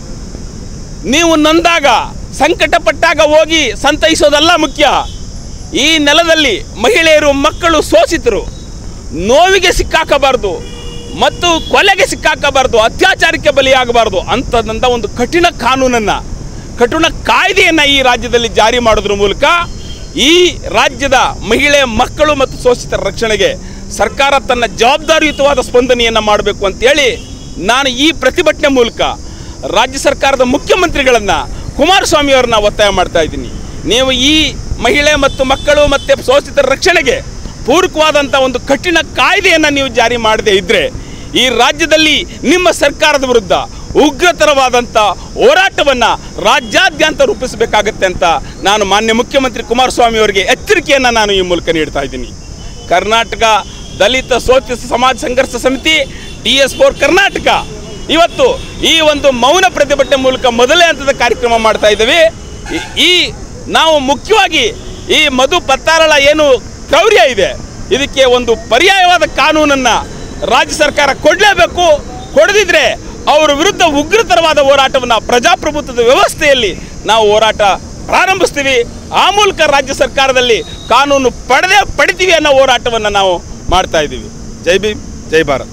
Speaker 8: ನೀವು ನೊಂದಾಗ ಸಂಕಟಪಟ್ಟಾಗ ಹೋಗಿ ಸಂತೈಸೋದಲ್ಲ ಮುಖ್ಯ ಈ ನೆಲದಲ್ಲಿ ಮಹಿಳೆಯರು ಮಕ್ಕಳು ಶೋಷಿತರು ನೋವಿಗೆ ಸಿಕ್ಕಾಕಬಾರ್ದು ಮತ್ತು ಕೊಲೆಗೆ ಸಿಕ್ಕಾಕಬಾರ್ದು ಅತ್ಯಾಚಾರಕ್ಕೆ ಬಲಿಯಾಗಬಾರ್ದು ಅಂಥದ್ದಂಥ ಒಂದು ಕಠಿಣ ಕಾನೂನನ್ನು ಕಠಿಣ ಕಾಯ್ದೆಯನ್ನು ಈ ರಾಜ್ಯದಲ್ಲಿ ಜಾರಿ ಮಾಡೋದ್ರ ಮೂಲಕ ಈ ರಾಜ್ಯದ ಮಹಿಳೆ ಮಕ್ಕಳು ಮತ್ತು ಶೋಷಿತರ ರಕ್ಷಣೆಗೆ ಸರ್ಕಾರ ತನ್ನ ಜವಾಬ್ದಾರಿಯುತವಾದ ಸ್ಪಂದನೆಯನ್ನು ಮಾಡಬೇಕು ಅಂತೇಳಿ ನಾನು ಈ ಪ್ರತಿಭಟನೆ ಮೂಲಕ ರಾಜ್ಯ ಸರ್ಕಾರದ ಮುಖ್ಯಮಂತ್ರಿಗಳನ್ನು ಕುಮಾರಸ್ವಾಮಿ ಅವ್ರನ್ನ ಒತ್ತಾಯ ಮಾಡ್ತಾ ಇದ್ದೀನಿ ನೀವು ಈ ಮಹಿಳೆ ಮತ್ತು ಮಕ್ಕಳು ಮತ್ತು ಶೋಷಿತರ ರಕ್ಷಣೆಗೆ ಪೂರಕವಾದಂಥ ಒಂದು ಕಠಿಣ ಕಾಯ್ದೆಯನ್ನು ನೀವು ಜಾರಿ ಮಾಡದೇ ಇದ್ದರೆ ಈ ರಾಜ್ಯದಲ್ಲಿ ನಿಮ್ಮ ಸರ್ಕಾರದ ವಿರುದ್ಧ ಉಗ್ರತರವಾದಂಥ ಹೋರಾಟವನ್ನು ರಾಜ್ಯಾದ್ಯಂತ ರೂಪಿಸಬೇಕಾಗತ್ತೆ ಅಂತ ನಾನು ಮಾನ್ಯ ಮುಖ್ಯಮಂತ್ರಿ ಕುಮಾರಸ್ವಾಮಿ ಅವರಿಗೆ ಎಚ್ಚರಿಕೆಯನ್ನು ನಾನು ಈ ಮೂಲಕ ನೀಡ್ತಾ ಇದ್ದೀನಿ ಕರ್ನಾಟಕ ದಲಿತ ಶೋಷಿತ ಸಮಾಜ ಸಂಘರ್ಷ ಸಮಿತಿ ಡಿ ಎಸ್ ಫೋರ್ ಕರ್ನಾಟಕ ಇವತ್ತು ಈ ಒಂದು ಮೌನ ಪ್ರತಿಭಟನೆ ಮೂಲಕ ಮೊದಲೇ ಹಂತದ ಕಾರ್ಯಕ್ರಮ ಮಾಡ್ತಾ ಇದ್ದೀವಿ ಈ- ಈ ನಾವು ಮುಖ್ಯವಾಗಿ ಈ ಮಧು ಪತ್ತಾರಳ ಏನು ಕ್ರೌರ್ಯ ಇದೆ ಇದಕ್ಕೆ ಒಂದು ಪರ್ಯಾಯವಾದ ಕಾನೂನನ್ನು ರಾಜ್ಯ ಸರ್ಕಾರ ಕೊಡಲೇಬೇಕು ಕೊಡದಿದ್ರೆ ಅವರ ವಿರುದ್ಧ ಉಗ್ರತರವಾದ ಹೋರಾಟವನ್ನು ಪ್ರಜಾಪ್ರಭುತ್ವದ ವ್ಯವಸ್ಥೆಯಲ್ಲಿ ನಾವು ಹೋರಾಟ ಪ್ರಾರಂಭಿಸ್ತೀವಿ ಆ ಮೂಲಕ ರಾಜ್ಯ ಸರ್ಕಾರದಲ್ಲಿ ಕಾನೂನು ಪಡೆದೇ ಪಡಿತೀವಿ ಅನ್ನೋ ಹೋರಾಟವನ್ನು ನಾವು ಮಾಡ್ತಾ ಇದ್ದೀವಿ ಜೈ ಭೀಮ್ ಜೈ ಭಾರತ್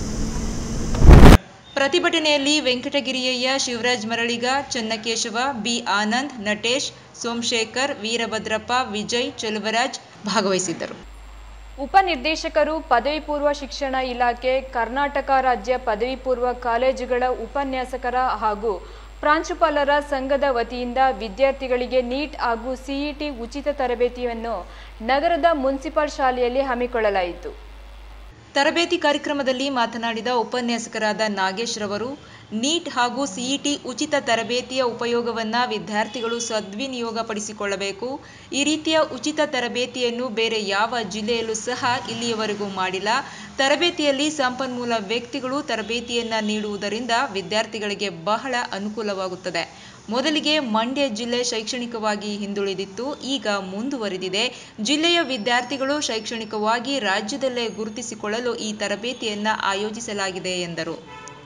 Speaker 1: ಪ್ರತಿಭಟನೆಯಲ್ಲಿ ವೆಂಕಟಗಿರಿಯಯ್ಯ ಶಿವರಾಜ್ ಮರಳಿಗ ಚನ್ನಕೇಶವ ಬಿ ಆನಂದ್ ನಟೇಶ್ ಸೋಮಶೇಖರ್ ವೀರಭದ್ರಪ್ಪ ವಿಜಯ್ ಚೆಲುವರಾಜ್ ಭಾಗವಹಿಸಿದ್ದರು
Speaker 2: ಉಪನಿರ್ದೇಶಕರು ಪದವಿ ಪೂರ್ವ ಶಿಕ್ಷಣ ಇಲಾಖೆ ಕರ್ನಾಟಕ ರಾಜ್ಯ ಪದವಿ ಪೂರ್ವ ಕಾಲೇಜುಗಳ ಉಪನ್ಯಾಸಕರ ಹಾಗೂ ಪ್ರಾಂಶುಪಾಲರ ಸಂಘದ ವತಿಯಿಂದ ವಿದ್ಯಾರ್ಥಿಗಳಿಗೆ ನೀಟ್ ಹಾಗೂ ಸಿಇಟಿ ಉಚಿತ ತರಬೇತಿಯನ್ನು ನಗರದ ಮುನ್ಸಿಪಲ್ ಶಾಲೆಯಲ್ಲಿ ಹಮ್ಮಿಕೊಳ್ಳಲಾಯಿತು
Speaker 1: ತರಬೇತಿ ಕಾರ್ಯಕ್ರಮದಲ್ಲಿ ಮಾತನಾಡಿದ ಉಪನ್ಯಾಸಕರಾದ ನಾಗೇಶ್ ರವರು ನೀಟ್ ಹಾಗೂ ಸಿಇಟಿ ಉಚಿತ ತರಬೇತಿಯ ಉಪಯೋಗವನ್ನ ವಿದ್ಯಾರ್ಥಿಗಳು ಸದ್ವಿನಿಯೋಗಪಡಿಸಿಕೊಳ್ಳಬೇಕು ಈ ರೀತಿಯ ಉಚಿತ ತರಬೇತಿಯನ್ನು ಬೇರೆ ಯಾವ ಜಿಲ್ಲೆಯಲ್ಲೂ ಸಹ ಇಲ್ಲಿಯವರೆಗೂ ಮಾಡಿಲ್ಲ ತರಬೇತಿಯಲ್ಲಿ ಸಂಪನ್ಮೂಲ ವ್ಯಕ್ತಿಗಳು ತರಬೇತಿಯನ್ನ ನೀಡುವುದರಿಂದ ವಿದ್ಯಾರ್ಥಿಗಳಿಗೆ ಬಹಳ ಅನುಕೂಲವಾಗುತ್ತದೆ ಮೊದಲಿಗೆ ಮಂಡ್ಯ ಜಿಲ್ಲೆ ಶೈಕ್ಷಣಿಕವಾಗಿ ಹಿಂದುಳಿದಿತ್ತು ಈಗ ಮುಂದುವರಿದಿದೆ ಜಿಲ್ಲೆಯ ವಿದ್ಯಾರ್ಥಿಗಳು ಶೈಕ್ಷಣಿಕವಾಗಿ ರಾಜ್ಯದಲ್ಲೇ ಗುರುತಿಸಿಕೊಳ್ಳಲು ಈ ತರಬೇತಿಯನ್ನ ಆಯೋಜಿಸಲಾಗಿದೆ ಎಂದರು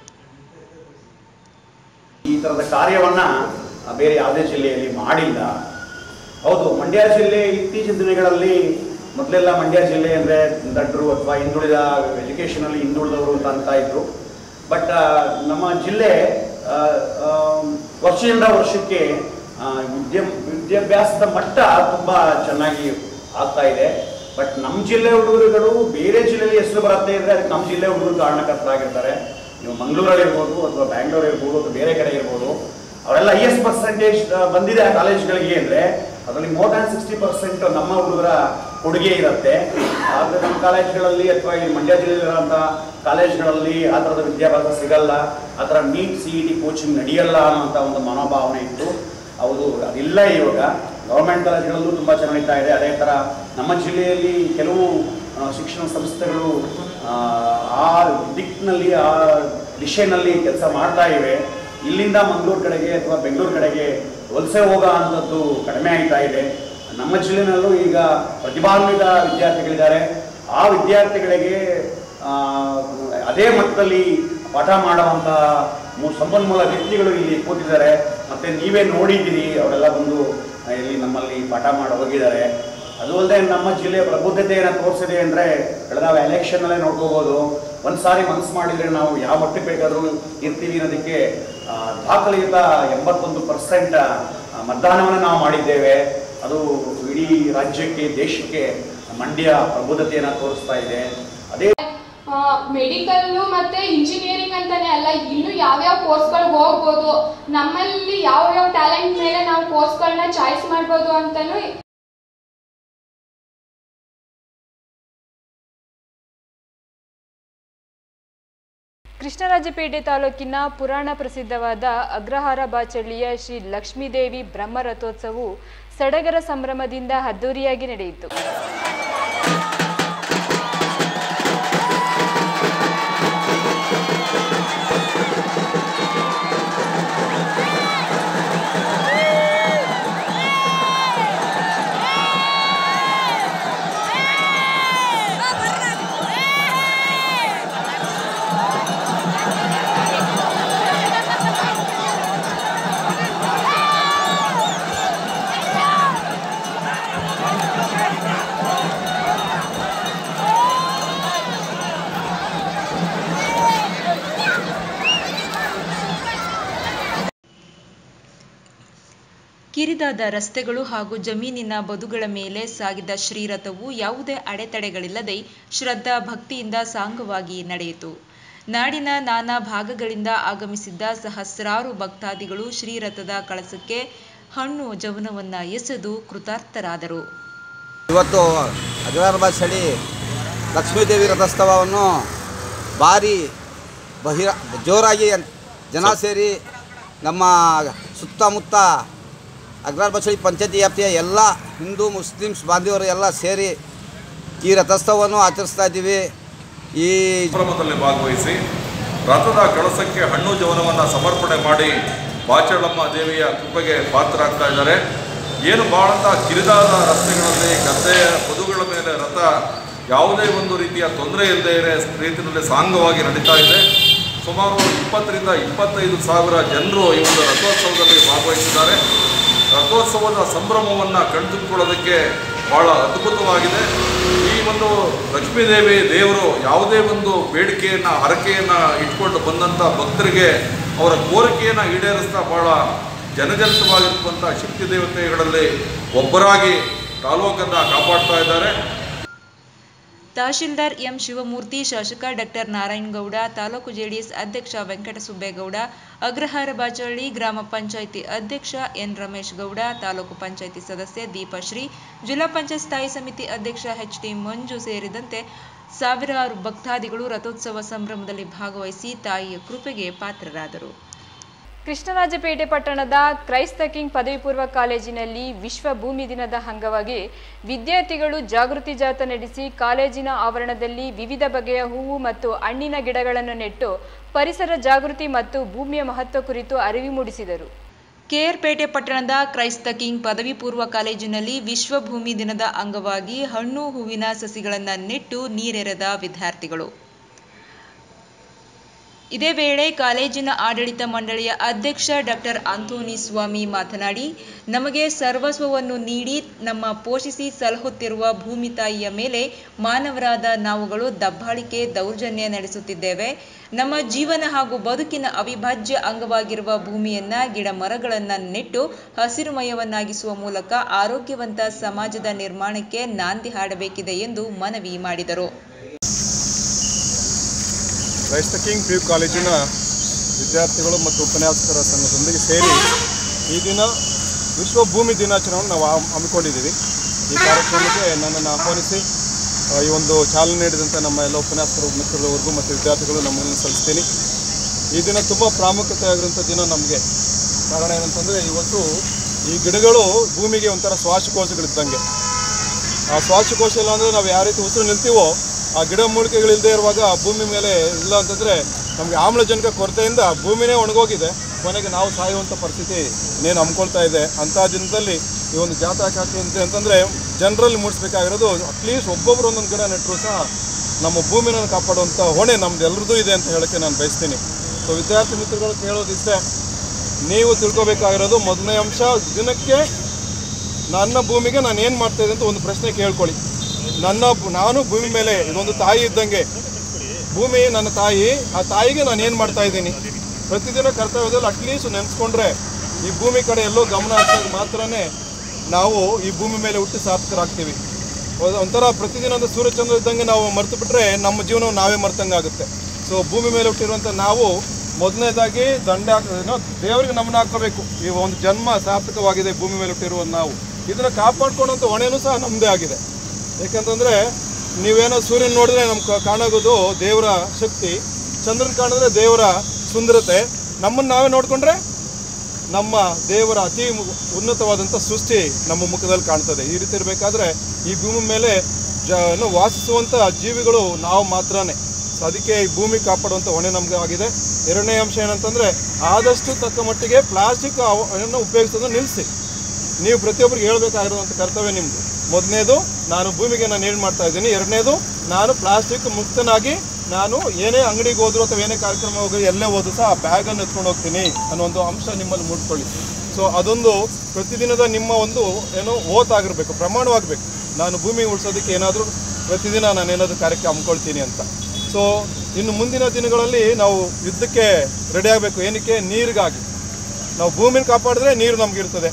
Speaker 9: ಈ ಥರದ ಕಾರ್ಯವನ್ನ ಆ, ಬೇರೆ ಯಾವುದೇ ಜಿಲ್ಲೆಯಲ್ಲಿ ಮಾಡಿಲ್ಲ ಹೌದು ಮಂಡ್ಯ ಜಿಲ್ಲೆ ಇತ್ತೀಚಿನ ದಿನಗಳಲ್ಲಿ ಮೊದಲೆಲ್ಲ ಮಂಡ್ಯ ಜಿಲ್ಲೆ ಅಂದರೆ ದಡ್ರು ಅಥವಾ ಹಿಂದುಳಿದ ಎಜುಕೇಷನಲ್ಲಿ ಹಿಂದುಳಿದವರು ಅಂತ ಅಂತ ಇದ್ರು ಬಟ್ ನಮ್ಮ ಜಿಲ್ಲೆ ಆ, ಆ, ವರ್ಷದಿಂದ ವರ್ಷಕ್ಕೆ ಆ, ವಿದ್ಯಾ ವಿದ್ಯಾಭ್ಯಾಸದ ಮಟ್ಟ ತುಂಬ ಚೆನ್ನಾಗಿ ಆಗ್ತಾ ಇದೆ ಬಟ್ ನಮ್ಮ ಜಿಲ್ಲೆ ಹುಡುಗರುಗಳು ಬೇರೆ ಜಿಲ್ಲೆಯಲ್ಲಿ ಹೆಸರು ಬರುತ್ತೆ ಅಂದರೆ ಅದಕ್ಕೆ ನಮ್ಮ ಜಿಲ್ಲೆ ಹುಡುಗರು ಕಾರಣಕರ್ತರಾಗಿರ್ತಾರೆ ನೀವು ಮಂಗಳೂರಲ್ಲಿ ಇರ್ಬೋದು ಅಥವಾ ಬ್ಯಾಂಗ್ಳೂರ್ ಇರ್ಬೋದು ಅಥವಾ ಬೇರೆ ಕಡೆ ಇರ್ಬೋದು ಅವರೆಲ್ಲ ಐ ಎಸ್ ಪರ್ಸೆಂಟೇಜ್ ಬಂದಿದೆ ಆ ಕಾಲೇಜ್ಗಳಿಗೆ ಅಂದರೆ ಅದರಲ್ಲಿ ಮೋರ್ ದ್ಯಾನ್ ಸಿಕ್ಸ್ಟಿ ಪರ್ಸೆಂಟ್ ನಮ್ಮ ಹುಡುಗರ ಕೊಡುಗೆ ಇರುತ್ತೆ ಆದರೆ ನಮ್ಮ ಕಾಲೇಜ್ಗಳಲ್ಲಿ ಅಥವಾ ಈ ಮಂಡ್ಯ ಜಿಲ್ಲೆಯಲ್ಲಿರುವಂಥ ಕಾಲೇಜ್ಗಳಲ್ಲಿ ಆ ಥರದ ವಿದ್ಯಾಭ್ಯಾಸ ಸಿಗಲ್ಲ ಆ ಥರ NEET C E T coaching ನಡೆಯಲ್ಲ ಅನ್ನೋಂಥ ಒಂದು ಮನೋಭಾವನೆ ಇತ್ತು ಹೌದು ಅದಿಲ್ಲ ಇವಾಗ ಗೌರ್ಮೆಂಟ್ ಕಾಲೇಜ್ಗಳಲ್ಲೂ ತುಂಬ ಚೆನ್ನಾಗಿ ನಡೀತಾ ಇದೆ ಅದೇ ಥರ ನಮ್ಮ ಜಿಲ್ಲೆಯಲ್ಲಿ ಕೆಲವು ಆ, ಶಿಕ್ಷಣ ಸಂಸ್ಥೆಗಳು ಆ, ಆ ದಿಕ್ಕಿನಲ್ಲಿ ಆ ದಿಶೆನಲ್ಲಿ ಕೆಲಸ ಮಾಡ್ತಾ ಇವೆ ಇಲ್ಲಿಂದ ಮಂಗಳೂರು ಕಡೆಗೆ ಅಥವಾ ಬೆಂಗಳೂರು ಕಡೆಗೆ ವಲಸೆ ಹೋಗೋ ಅಂಥದ್ದು ಕಡಿಮೆ ಆಗ್ತಾ ಇದೆ ನಮ್ಮ ಜಿಲ್ಲೆನಲ್ಲೂ ಈಗ ಪ್ರತಿಭಾನ್ವಿತ ವಿದ್ಯಾರ್ಥಿಗಳಿದ್ದಾರೆ ಆ ವಿದ್ಯಾರ್ಥಿಗಳಿಗೆ ಆ, ಅದೇ ಮಟ್ಟದಲ್ಲಿ ಪಾಠ ಮಾಡುವಂಥ ಮೂ- ಸಂಪನ್ಮೂಲ ವ್ಯಕ್ತಿಗಳು ಇಲ್ಲಿ ಕೂತಿದ್ದಾರೆ ಮತ್ತೆ ನೀವೇ ನೋಡಿದ್ದೀರಿ ಅವರೆಲ್ಲ ಬಂದು ಆ, ಇಲ್ಲಿ ನಮ್ಮಲ್ಲಿ ಪಾಠ ಮಾಡಿ ಹೋಗಿದ್ದಾರೆ ಅದು ಅಲ್ಲದೆ ನಮ್ಮ ಜಿಲ್ಲೆಯ ಪ್ರಬುದ್ಧತೆಯನ್ನು ತೋರಿಸಿದೆ ಅಂದರೆ ಕಳೆದ ಎಲೆಕ್ಷನ್ನಲ್ಲೇ ನೋಡ್ಕೋಬೋದು ಒಂದು ಸಾರಿ ಮನಸ್ಸು ಮಾಡಿದರೆ ನಾವು ಯಾವ ಮಟ್ಟಕ್ಕೆ ಬೇಕಾದರೂ ಇರ್ತೀವಿ ಅನ್ನೋದಕ್ಕೆ ಆ, ದಾಖಲೆಯುತ ಎಂಬತ್ತೊಂದು ಪರ್ಸೆಂಟ್ ಮತದಾನವನ್ನು ನಾವು ಮಾಡಿದ್ದೇವೆ ಅದು ಇಡೀ ರಾಜ್ಯಕ್ಕೆ ದೇಶಕ್ಕೆ ಮಂಡ್ಯ ಪ್ರಬುದ್ಧತೆಯನ್ನು ತೋರಿಸ್ತಾ ಇದೆ ಅದೇ
Speaker 10: ಮೆಡಿಕಲ್ಲು ಮತ್ತೆ ಇಂಜಿನಿಯರಿಂಗ್ ಅಂತಾನೆ ಅಲ್ಲ ಇನ್ನು ಯಾವ್ಯಾವ ಕೋರ್ಸ್ಗಳಿಗೆ ಹೋಗ್ಬೋದು ನಮ್ಮಲ್ಲಿ ಯಾವ್ಯಾವ ಟ್ಯಾಲೆಂಟ್ ಮೇಲೆ ನಾವು ಕೋರ್ಸ್ಗಳನ್ನ ಚಾಯ್ಸ್ ಮಾಡ್ಬೋದು ಅಂತಾನು
Speaker 2: ಕೃಷ್ಣರಾಜಪೇಟೆ ತಾಲೂಕಿನ ಪುರಾಣ ಪ್ರಸಿದ್ಧವಾದ ಅಗ್ರಹಾರ ಬಾಚಳ್ಳಿಯ ಶ್ರೀ ಲಕ್ಷ್ಮೀದೇವಿ ಬ್ರಹ್ಮ ರಥೋತ್ಸವವು ಸಡಗರ ಸಂಭ್ರಮದಿಂದ ಅದ್ದೂರಿಯಾಗಿ ನಡೆಯಿತು
Speaker 1: ಕಿರಿದಾದ ರಸ್ತೆಗಳು ಹಾಗೂ ಜಮೀನಿನ ಬದುಗಳ ಮೇಲೆ ಸಾಗಿದ ಶ್ರೀರಥವು ಯಾವುದೇ ಅಡೆತಡೆಗಳಿಲ್ಲದೆ ಶ್ರದ್ಧಾ ಭಕ್ತಿಯಿಂದ ಸಾಂಗವಾಗಿ ನಡೆಯಿತು ನಾಡಿನ ನಾನಾ ಭಾಗಗಳಿಂದ ಆಗಮಿಸಿದ್ದ ಸಹಸ್ರಾರು ಭಕ್ತಾದಿಗಳು ಶ್ರೀರಥದ ಕಳಸಕ್ಕೆ ಹಣ್ಣು ಜವನವನ್ನ ಎಸೆದು ಕೃತಾರ್ಥರಾದರು
Speaker 11: ಇವತ್ತು ಅಗ್ರಹಾರ ಚಳಿ ಲಕ್ಷ್ಮೀದೇವಿ ರಥೋತ್ಸವವನ್ನು ಭಾರಿ ಬಹಿರ ಜೋರಾಗಿ ಜನ ಸೇರಿ ನಮ್ಮ ಸುತ್ತಮುತ್ತ ಅಗ್ರಹಾರ ಬಸಳಿ ಪಂಚಾಯತಿ ವ್ಯಾಪ್ತಿಯ ಎಲ್ಲ ಹಿಂದೂ ಮುಸ್ಲಿಮ್ಸ್ ಬಾಂಧವರು ಎಲ್ಲ ಸೇರಿ ಈ ರಥೋತ್ಸವವನ್ನು ಆಚರಿಸ್ತಾ ಇದ್ದೀವಿ ಈ
Speaker 12: ಸಂಭ್ರಮದಲ್ಲಿ ಭಾಗವಹಿಸಿ ರಥದ ಕಳಸಕ್ಕೆ ಹಣ್ಣು ಜವನವನ್ನು ಸಮರ್ಪಣೆ ಮಾಡಿ ಬಾಚಳಮ್ಮ ದೇವಿಯ ಕೃಪೆಗೆ ಪಾತ್ರರಾಗ್ತಾ ಇದ್ದಾರೆ ಏನು ಬಹಳಂತ ಕಿರಿದಾದ ರಸ್ತೆಗಳಲ್ಲಿ ಗದ್ದೆಯ ಬದುಗಳ ಮೇಲೆ ರಥ ಯಾವುದೇ ಒಂದು ರೀತಿಯ ತೊಂದರೆ ಇಲ್ಲದೆ ಇರೋ ರೀತಿಯಲ್ಲಿ ಸಾಂಗವಾಗಿ ನಡೀತಾ ಇದೆ ಸುಮಾರು ಇಪ್ಪತ್ತರಿಂದ ಇಪ್ಪತ್ತೈದು ಸಾವಿರ ಜನರು ಈ ಒಂದು ರಥೋತ್ಸವದಲ್ಲಿ ಭಾಗವಹಿಸಿದ್ದಾರೆ ರಥೋತ್ಸವದ ಸಂಭ್ರಮವನ್ನು ಕಣ್ತುಕೊಳ್ಳೋದಕ್ಕೆ ಬಹಳ ಅದ್ಭುತವಾಗಿದೆ ಈ ಒಂದು ಲಕ್ಷ್ಮೀದೇವಿ ದೇವರು ಯಾವುದೇ ಒಂದು ಬೇಡಿಕೆಯನ್ನು ಹರಕೆಯನ್ನು ಇಟ್ಕೊಂಡು ಬಂದಂಥ ಭಕ್ತರಿಗೆ ಅವರ ಕೋರಿಕೆಯನ್ನು ಈಡೇರಿಸ್ತಾ ಬಹಳ ಜನಜನಿತವಾಗಿರುವಂಥ ಶಕ್ತಿ ದೇವತೆಗಳಲ್ಲಿ ಒಬ್ಬರಾಗಿ ತಾಲೂಕನ್ನು ಕಾಪಾಡ್ತಾ ಇದ್ದಾರೆ
Speaker 1: ತಹಶೀಲ್ದಾರ್ ಎಂ ಶಿವಮೂರ್ತಿ ಶಾಸಕ ಡಾಕ್ಟರ್ ನಾರಾಯಣಗೌಡ ತಾಲೂಕು ಜೆಡಿಎಸ್ ಅಧ್ಯಕ್ಷ ವೆಂಕಟಸುಬ್ಬೇಗೌಡ ಅಗ್ರಹಾರ ಬಾಚಳ್ಳಿ ಗ್ರಾಮ ಪಂಚಾಯಿತಿ ಅಧ್ಯಕ್ಷ ಎನ್ ರಮೇಶ್ ಗೌಡ ತಾಲೂಕು ಪಂಚಾಯಿತಿ ಸದಸ್ಯೆ ದೀಪಶ್ರೀ ಜಿಲ್ಲಾ ಪಂಚಾಯತ್ ಸ್ಥಾಯಿ ಸಮಿತಿ ಅಧ್ಯಕ್ಷ ಎಚ್ ಟಿ ಮಂಜು ಸೇರಿದಂತೆ ಸಾವಿರಾರು ಭಕ್ತಾದಿಗಳು ರಥೋತ್ಸವ ಸಂಭ್ರಮದಲ್ಲಿ ಭಾಗವಹಿಸಿ ತಾಯಿಯ ಕೃಪೆಗೆ ಪಾತ್ರರಾದರು
Speaker 2: ಕೃಷ್ಣರಾಜಪೇಟೆ ಪಟ್ಟಣದ ಕ್ರೈಸ್ತ ಕಿಂಗ್ ಪದವಿ ಪೂರ್ವ ಕಾಲೇಜಿನಲ್ಲಿ ವಿಶ್ವ ಭೂಮಿ ದಿನದ ಅಂಗವಾಗಿ ವಿದ್ಯಾರ್ಥಿಗಳು ಜಾಗೃತಿ ಜಾಥಾ ನಡೆಸಿ ಕಾಲೇಜಿನ ಆವರಣದಲ್ಲಿ ವಿವಿಧ ಬಗೆಯ ಹೂವು ಮತ್ತು ಹಣ್ಣಿನ ಗಿಡಗಳನ್ನು ನೆಟ್ಟು ಪರಿಸರ ಜಾಗೃತಿ ಮತ್ತು ಭೂಮಿಯ ಮಹತ್ವ ಕುರಿತು ಅರಿವು ಮೂಡಿಸಿದರು
Speaker 1: ಕೆಆರ್ಪೇಟೆ ಪಟ್ಟಣದ ಕ್ರೈಸ್ತ ಕಿಂಗ್ ಪದವಿ ಪೂರ್ವ ಕಾಲೇಜಿನಲ್ಲಿ ವಿಶ್ವ ಭೂಮಿ ದಿನದ ಅಂಗವಾಗಿ ಹಣ್ಣು ಹೂವಿನ ಸಸಿಗಳನ್ನು ನೆಟ್ಟು ನೀರೆರೆದ ವಿದ್ಯಾರ್ಥಿಗಳು ಇದೇ ವೇಳೆ ಕಾಲೇಜಿನ ಆಡಳಿತ ಮಂಡಳಿಯ ಅಧ್ಯಕ್ಷ ಡಾಕ್ಟರ್ ಆಂಥೋನಿ ಸ್ವಾಮಿ ಮಾತನಾಡಿ ನಮಗೆ ಸರ್ವಸ್ವವನ್ನು ನೀಡಿ ನಮ್ಮ ಪೋಷಿಸಿ ಸಲಹುತ್ತಿರುವ ಭೂಮಿ ತಾಯಿಯ ಮೇಲೆ ಮಾನವರಾದ ನಾವುಗಳು ದಬ್ಬಾಳಿಕೆ ದೌರ್ಜನ್ಯ ನಡೆಸುತ್ತಿದ್ದೇವೆ ನಮ್ಮ ಜೀವನ ಹಾಗೂ ಬದುಕಿನ ಅವಿಭಾಜ್ಯ ಅಂಗವಾಗಿರುವ ಭೂಮಿಯನ್ನ ಗಿಡ ಮರಗಳನ್ನು ನೆಟ್ಟು ಹಸಿರುಮಯವನ್ನಾಗಿಸುವ ಮೂಲಕ ಆರೋಗ್ಯವಂತ ಸಮಾಜದ ನಿರ್ಮಾಣಕ್ಕೆ ನಾಂದಿ ಹಾಡಬೇಕಿದೆ ಎಂದು ಮನವಿ ಮಾಡಿದರು
Speaker 13: ಕ್ರೈಸ್ತ ಕಿಂಗ್ ಪಿ ಯು ಕಾಲೇಜಿನ ವಿದ್ಯಾರ್ಥಿಗಳು ಮತ್ತು ಉಪನ್ಯಾಸಕರ ಸಂಘದೊಂದಿಗೆ ಸೇರಿ ಈ ದಿನ ವಿಶ್ವ ಭೂಮಿ ದಿನಾಚರಣೆಯನ್ನು ನಾವು ಹಮ್- ಹಮ್ಮಿಕೊಂಡಿದ್ದೀವಿ ಈ ಕಾರ್ಯಕ್ರಮಕ್ಕೆ ನನ್ನನ್ನು ಆಹ್ವಾನಿಸಿ ಆ, ಈ ಒಂದು ಚಾಲನೆ ನೀಡಿದಂಥ ನಮ್ಮ ಎಲ್ಲ ಉಪನ್ಯಾಸಕರು ಮಿತ್ರರವರೆಗೂ ಮತ್ತು ವಿದ್ಯಾರ್ಥಿಗಳು ನಮ್ಮನ್ನು ಸಲ್ಲಿಸ್ತೀನಿ ಈ ದಿನ ತುಂಬ ಪ್ರಾಮುಖ್ಯತೆ ಆಗಿರುವಂಥ ದಿನ ನಮಗೆ ಕಾರಣ ಏನಂತಂದರೆ ಇವತ್ತು ಈ ಗಿಡಗಳು ಭೂಮಿಗೆ ಒಂಥರ ಶ್ವಾಸಕೋಶಗಳಿದ್ದಂಗೆ ಆ ಶ್ವಾಸಕೋಶ ಇಲ್ಲ ಅಂದರೆ ನಾವು ಯಾವ ರೀತಿ ಉಸಿರು ನಿಲ್ತೀವೋ ಆ ಗಿಡ ಮೂಲಿಕೆಗಳಿಲ್ಲದೆ ಇರುವಾಗ ಭೂಮಿ ಮೇಲೆ ಇಲ್ಲ ಅಂತಂದರೆ ನಮಗೆ ಆಮ್ಲಜನಕ ಕೊರತೆಯಿಂದ ಭೂಮಿನೇ ಒಣಗೋಗಿದೆ ಕೊನೆಗೆ ನಾವು ಸಾಯುವಂಥ ಪರಿಸ್ಥಿತಿ ಇನ್ನೇನು ಹಮ್ಕೊಳ್ತಾ ಇದೆ ಅಂಥ ದಿನದಲ್ಲಿ ಈ ಒಂದು ಜಾತ್ರಾ ಕಾರ್ಯಕ್ರಮ ಅಂತಂದರೆ ಜನರಲ್ಲಿ ಮೂಡಿಸ್ಬೇಕಾಗಿರೋದು ಅಟ್ಲೀಸ್ಟ್ ಒಬ್ಬೊಬ್ಬರು ಒಂದೊಂದು ಗಿಡ ನೆಟ್ಟರು ಸಹ ನಮ್ಮ ಭೂಮಿನ ಕಾಪಾಡುವಂಥ ಹೊಣೆ ನಮ್ದು ಎಲ್ಲರದ್ದು ಇದೆ ಅಂತ ಹೇಳೋಕ್ಕೆ ನಾನು ಬಯಸ್ತೀನಿ ಸೊ ವಿದ್ಯಾರ್ಥಿ ಮಿತ್ರಗಳು ಕೇಳೋದಿಷ್ಟೇ ನೀವು ತಿಳ್ಕೊಬೇಕಾಗಿರೋದು ಮೊದಲನೇ ಅಂಶ ದಿನಕ್ಕೆ ನನ್ನ ಭೂಮಿಗೆ ನಾನು ಏನು ಮಾಡ್ತಾ ಇದ್ದೆ ಅಂತ ಒಂದು ಪ್ರಶ್ನೆ ಕೇಳ್ಕೊಳ್ಳಿ ನನ್ನ ಬ- ನಾನು ಭೂಮಿ ಮೇಲೆ ಇದೊಂದು ತಾಯಿ ಇದ್ದಂಗೆ ಭೂಮಿ ನನ್ನ ತಾಯಿ ಆ ತಾಯಿಗೆ ನಾನು ಏನು ಮಾಡ್ತಾ ಇದ್ದೀನಿ ಪ್ರತಿದಿನ ಕರ್ತವ್ಯದಲ್ಲಿ ಅಟ್ಲೀಸ್ಟ್ ನೆನೆಸ್ಕೊಂಡ್ರೆ ಈ ಭೂಮಿ ಕಡೆ ಎಲ್ಲೋ ಗಮನ ಹರಿಸಿದಾಗ ಮಾತ್ರನೇ ನಾವು ಈ ಭೂಮಿ ಮೇಲೆ ಹುಟ್ಟಿ ಸಾರ್ಥಕರಾಗ್ತೀವಿ ಒಂದ್- ಒಂಥರ ಪ್ರತಿದಿನ ಒಂದು ಸೂರ್ಯಚಂದ್ರ ಇದ್ದಂಗೆ ನಾವು ಮರ್ತು ಬಿಟ್ರೆ ನಮ್ಮ ಜೀವನ ನಾವೇ ಮರ್ತಂಗೆ ಆಗುತ್ತೆ ಸೊ ಭೂಮಿ ಮೇಲೆ ಹುಟ್ಟಿರುವಂಥ ನಾವು ಮೊದಲನೇದಾಗಿ ದಂಡ ಹಾಕ- ಏನೋ ದೇವರಿಗೆ ನಮ್ಮನ್ನ ಹಾಕೋಬೇಕು ಈ ಒಂದು ಜನ್ಮ ಸಾರ್ಥಕವಾಗಿದೆ ಭೂಮಿ ಮೇಲೆ ಹುಟ್ಟಿರುವ ನಾವು ಇದನ್ನು ಕಾಪಾಡ್ಕೊಳ್ಳುವಂಥ ಹೊಣೆನೂ ಸಹ ನಮ್ಮದೇ ಆಗಿದೆ ಯಾಕಂತಂದರೆ ನೀವೇನೋ ಸೂರ್ಯನ ನೋಡಿದ್ರೆ ನಮ್ಗೆ ಕಾಣಾಗೋದು ದೇವರ ಶಕ್ತಿ ಚಂದ್ರನ ಕಾಣಿದ್ರೆ ದೇವರ ಸುಂದರತೆ ನಮ್ಮನ್ನು ನಾವೇ ನೋಡಿಕೊಂಡ್ರೆ ನಮ್ಮ ದೇವರ ಅತಿ ಮು- ಉನ್ನತವಾದಂಥ ಸೃಷ್ಟಿ ನಮ್ಮ ಮುಖದಲ್ಲಿ ಕಾಣ್ತದೆ ಈ ರೀತಿ ಇರಬೇಕಾದ್ರೆ ಈ ಭೂಮಿ ಮೇಲೆ ಜ ಏನು ವಾಸಿಸುವಂಥ ಜೀವಿಗಳು ನಾವು ಮಾತ್ರನೇ ಸೊ ಅದಕ್ಕೆ ಈ ಭೂಮಿ ಕಾಪಾಡುವಂಥ ಹೊಣೆ ನಮಗೆ ಆಗಿದೆ ಎರಡನೇ ಅಂಶ ಏನಂತಂದರೆ ಆದಷ್ಟು ತಕ್ಕ ಮಟ್ಟಿಗೆ ಪ್ಲಾಸ್ಟಿಕ್ ಅನ್ನು ಉಪಯೋಗಿಸೋದನ್ನು ನಿಲ್ಲಿಸಿ ನೀವು ಪ್ರತಿಯೊಬ್ಬರಿಗೆ ಹೇಳಬೇಕಾಗಿರುವಂಥ ಕರ್ತವ್ಯ ನಿಮ್ಮದು ಮೊದಲನೇದು ನಾನು ಭೂಮಿಗೆ ನಾನು ಏನು ಮಾಡ್ತಾ ಇದ್ದೀನಿ ಎರಡನೇದು ನಾನು ಪ್ಲಾಸ್ಟಿಕ್ ಮುಕ್ತನಾಗಿ ನಾನು ಏನೇ ಅಂಗಡಿಗೆ ಹೋದ್ರು ಅಥವಾ ಏನೇ ಕಾರ್ಯಕ್ರಮ ಹೋಗಿ ಎಲ್ಲೇ ಹೋದ್ರು ಸಹ ಬ್ಯಾಗನ್ನು ಎತ್ಕೊಂಡು ಹೋಗ್ತೀನಿ ಅನ್ನೋ ಒಂದು ಅಂಶ ನಿಮ್ಮಲ್ಲಿ ಮೂಡ್ಕೊಳ್ಳಿ ಸೊ ಅದೊಂದು ಪ್ರತಿದಿನದ ನಿಮ್ಮ ಒಂದು ಏನು ಓತಾಗಿರ್ಬೇಕು ಪ್ರಮಾಣವಾಗಬೇಕು ನಾನು ಭೂಮಿ ಉಳಿಸೋದಕ್ಕೆ ಏನಾದರೂ ಪ್ರತಿದಿನ ನಾನು ಏನಾದರೂ ಕಾರ್ಯಕ್ರಮ ಹಮ್ಮಿಕೊಳ್ತೀನಿ ಅಂತ ಸೊ ಇನ್ನು ಮುಂದಿನ ದಿನಗಳಲ್ಲಿ ನಾವು ಯುದ್ಧಕ್ಕೆ ರೆಡಿ ಆಗಬೇಕು ಏನಕ್ಕೆ ನೀರಿಗಾಗಿ ನಾವು ಭೂಮಿನ ಕಾಪಾಡಿದ್ರೆ ನೀರು ನಮಗಿರ್ತದೆ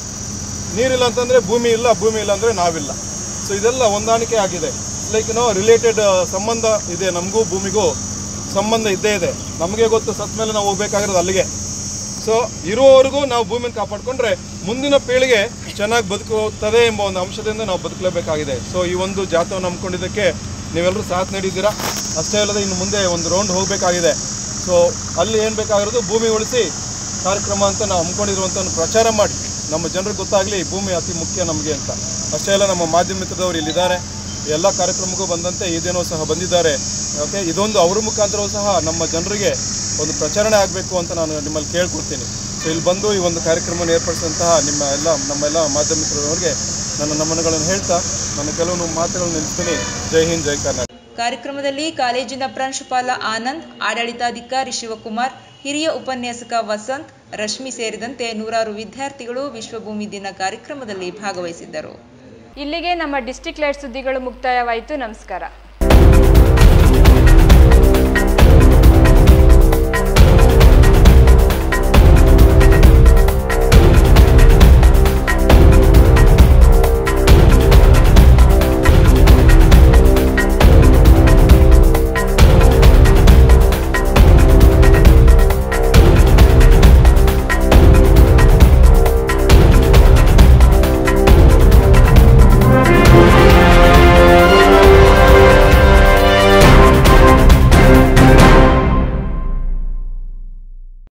Speaker 13: ನೀರಿಲ್ಲ ಅಂತಂದರೆ ಭೂಮಿ ಇಲ್ಲ ಭೂಮಿ ಇಲ್ಲ ಅಂದರೆ ನಾವಿಲ್ಲ ಸೊ ಇದೆಲ್ಲ ಹೊಂದಾಣಿಕೆ ಆಗಿದೆ ಲೈಕ್ ನೋ ರಿಲೇಟೆಡ್ ಸಂಬಂಧ ಇದೆ ನಮಗೂ ಭೂಮಿಗೂ ಸಂಬಂಧ ಇದ್ದೇ ಇದೆ ನಮಗೆ ಗೊತ್ತು ಸತ್ ಮೇಲೆ ನಾವು ಹೋಗ್ಬೇಕಾಗಿರೋದು ಅಲ್ಲಿಗೆ ಸೊ ಇರುವವರೆಗೂ ನಾವು ಭೂಮಿನ ಕಾಪಾಡಿಕೊಂಡ್ರೆ ಮುಂದಿನ ಪೀಳಿಗೆ ಚೆನ್ನಾಗಿ ಬದುಕುತ್ತದೆ ಎಂಬ ಒಂದು ಅಂಶದಿಂದ ನಾವು ಬದುಕಲೇಬೇಕಾಗಿದೆ ಸೊ ಈ ಒಂದು ಜಾತವನ್ನು ನಂಬ್ಕೊಂಡಿದ್ದಕ್ಕೆ ನೀವೆಲ್ಲರೂ ಸಾಥ್ ನೀಡಿದ್ದೀರಾ ಅಷ್ಟೇ ಅಲ್ಲದೆ ಇನ್ನು ಮುಂದೆ ಒಂದು ರೌಂಡ್ ಹೋಗಬೇಕಾಗಿದೆ ಸೊ ಅಲ್ಲಿ ಏನು ಬೇಕಾಗಿರೋದು ಭೂಮಿ ಉಳಿಸಿ ಕಾರ್ಯಕ್ರಮ ಅಂತ ನಾವು ಹಮ್ಮಿಕೊಂಡಿರುವಂಥ ಒಂದು ಪ್ರಚಾರ ಮಾಡಿ ನಮ್ಮ ಜನರಿಗೆ ಗೊತ್ತಾಗಲಿ ಭೂಮಿ ಅತಿ ಮುಖ್ಯ ನಮಗೆ ಅಂತ ಅಷ್ಟೇ ಅಲ್ಲ ನಮ್ಮ ಮಾಧ್ಯಮ ಮಿತ್ರದವರು ಇಲ್ಲಿದ್ದಾರೆ ಎಲ್ಲ ಕಾರ್ಯಕ್ರಮಕ್ಕೂ ಬಂದಂತೆ ಈ ದಿನವೂ ಸಹ ಬಂದಿದ್ದಾರೆ ಓಕೆ ಇದೊಂದು ಅವ್ರ ಮುಖಾಂತರವೂ ಸಹ ನಮ್ಮ ಜನರಿಗೆ ಒಂದು ಪ್ರಚಾರಣೆ ಆಗಬೇಕು ಅಂತ ನಾನು ನಿಮ್ಮಲ್ಲಿ ಕೇಳ್ಕೊಡ್ತೀನಿ ಸೊ ಇಲ್ಲಿ ಬಂದು ಈ ಒಂದು ಕಾರ್ಯಕ್ರಮವನ್ನು ಏರ್ಪಡಿಸಿದಂತಹ ನಿಮ್ಮ ಎಲ್ಲ ನಮ್ಮೆಲ್ಲ ಮಾಧ್ಯಮ ಮಿತ್ರರವರಿಗೆ ನನ್ನ ನಮನಗಳನ್ನು ಹೇಳ್ತಾ ನನ್ನ ಕೆಲವು ಮಾತುಗಳನ್ನು ನಿಲ್ಲಿಸ್ತೀನಿ ಜೈ ಹಿಂದ್ ಜೈ ಕರ್ನಾಟಕ
Speaker 1: ಕಾರ್ಯಕ್ರಮದಲ್ಲಿ ಕಾಲೇಜಿನ ಪ್ರಾಂಶುಪಾಲ ಆನಂದ್ ಆಡಳಿತಾಧಿಕಾರಿ ಶಿವಕುಮಾರ್ ಹಿರಿಯ ಉಪನ್ಯಾಸಕ ವಸಂತ್ ರಶ್ಮಿ ಸೇರಿದಂತೆ ನೂರಾರು ವಿದ್ಯಾರ್ಥಿಗಳು ವಿಶ್ವಭೂಮಿ ದಿನ ಕಾರ್ಯಕ್ರಮದಲ್ಲಿ ಭಾಗವಹಿಸಿದ್ದರು
Speaker 2: ಇಲ್ಲಿಗೆ ನಮ್ಮ ಡಿಸ್ಟಿಕ್ ಲೈಟ್ ಸುದ್ದಿಗಳು ಮುಕ್ತಾಯವಾಯಿತು ನಮಸ್ಕಾರ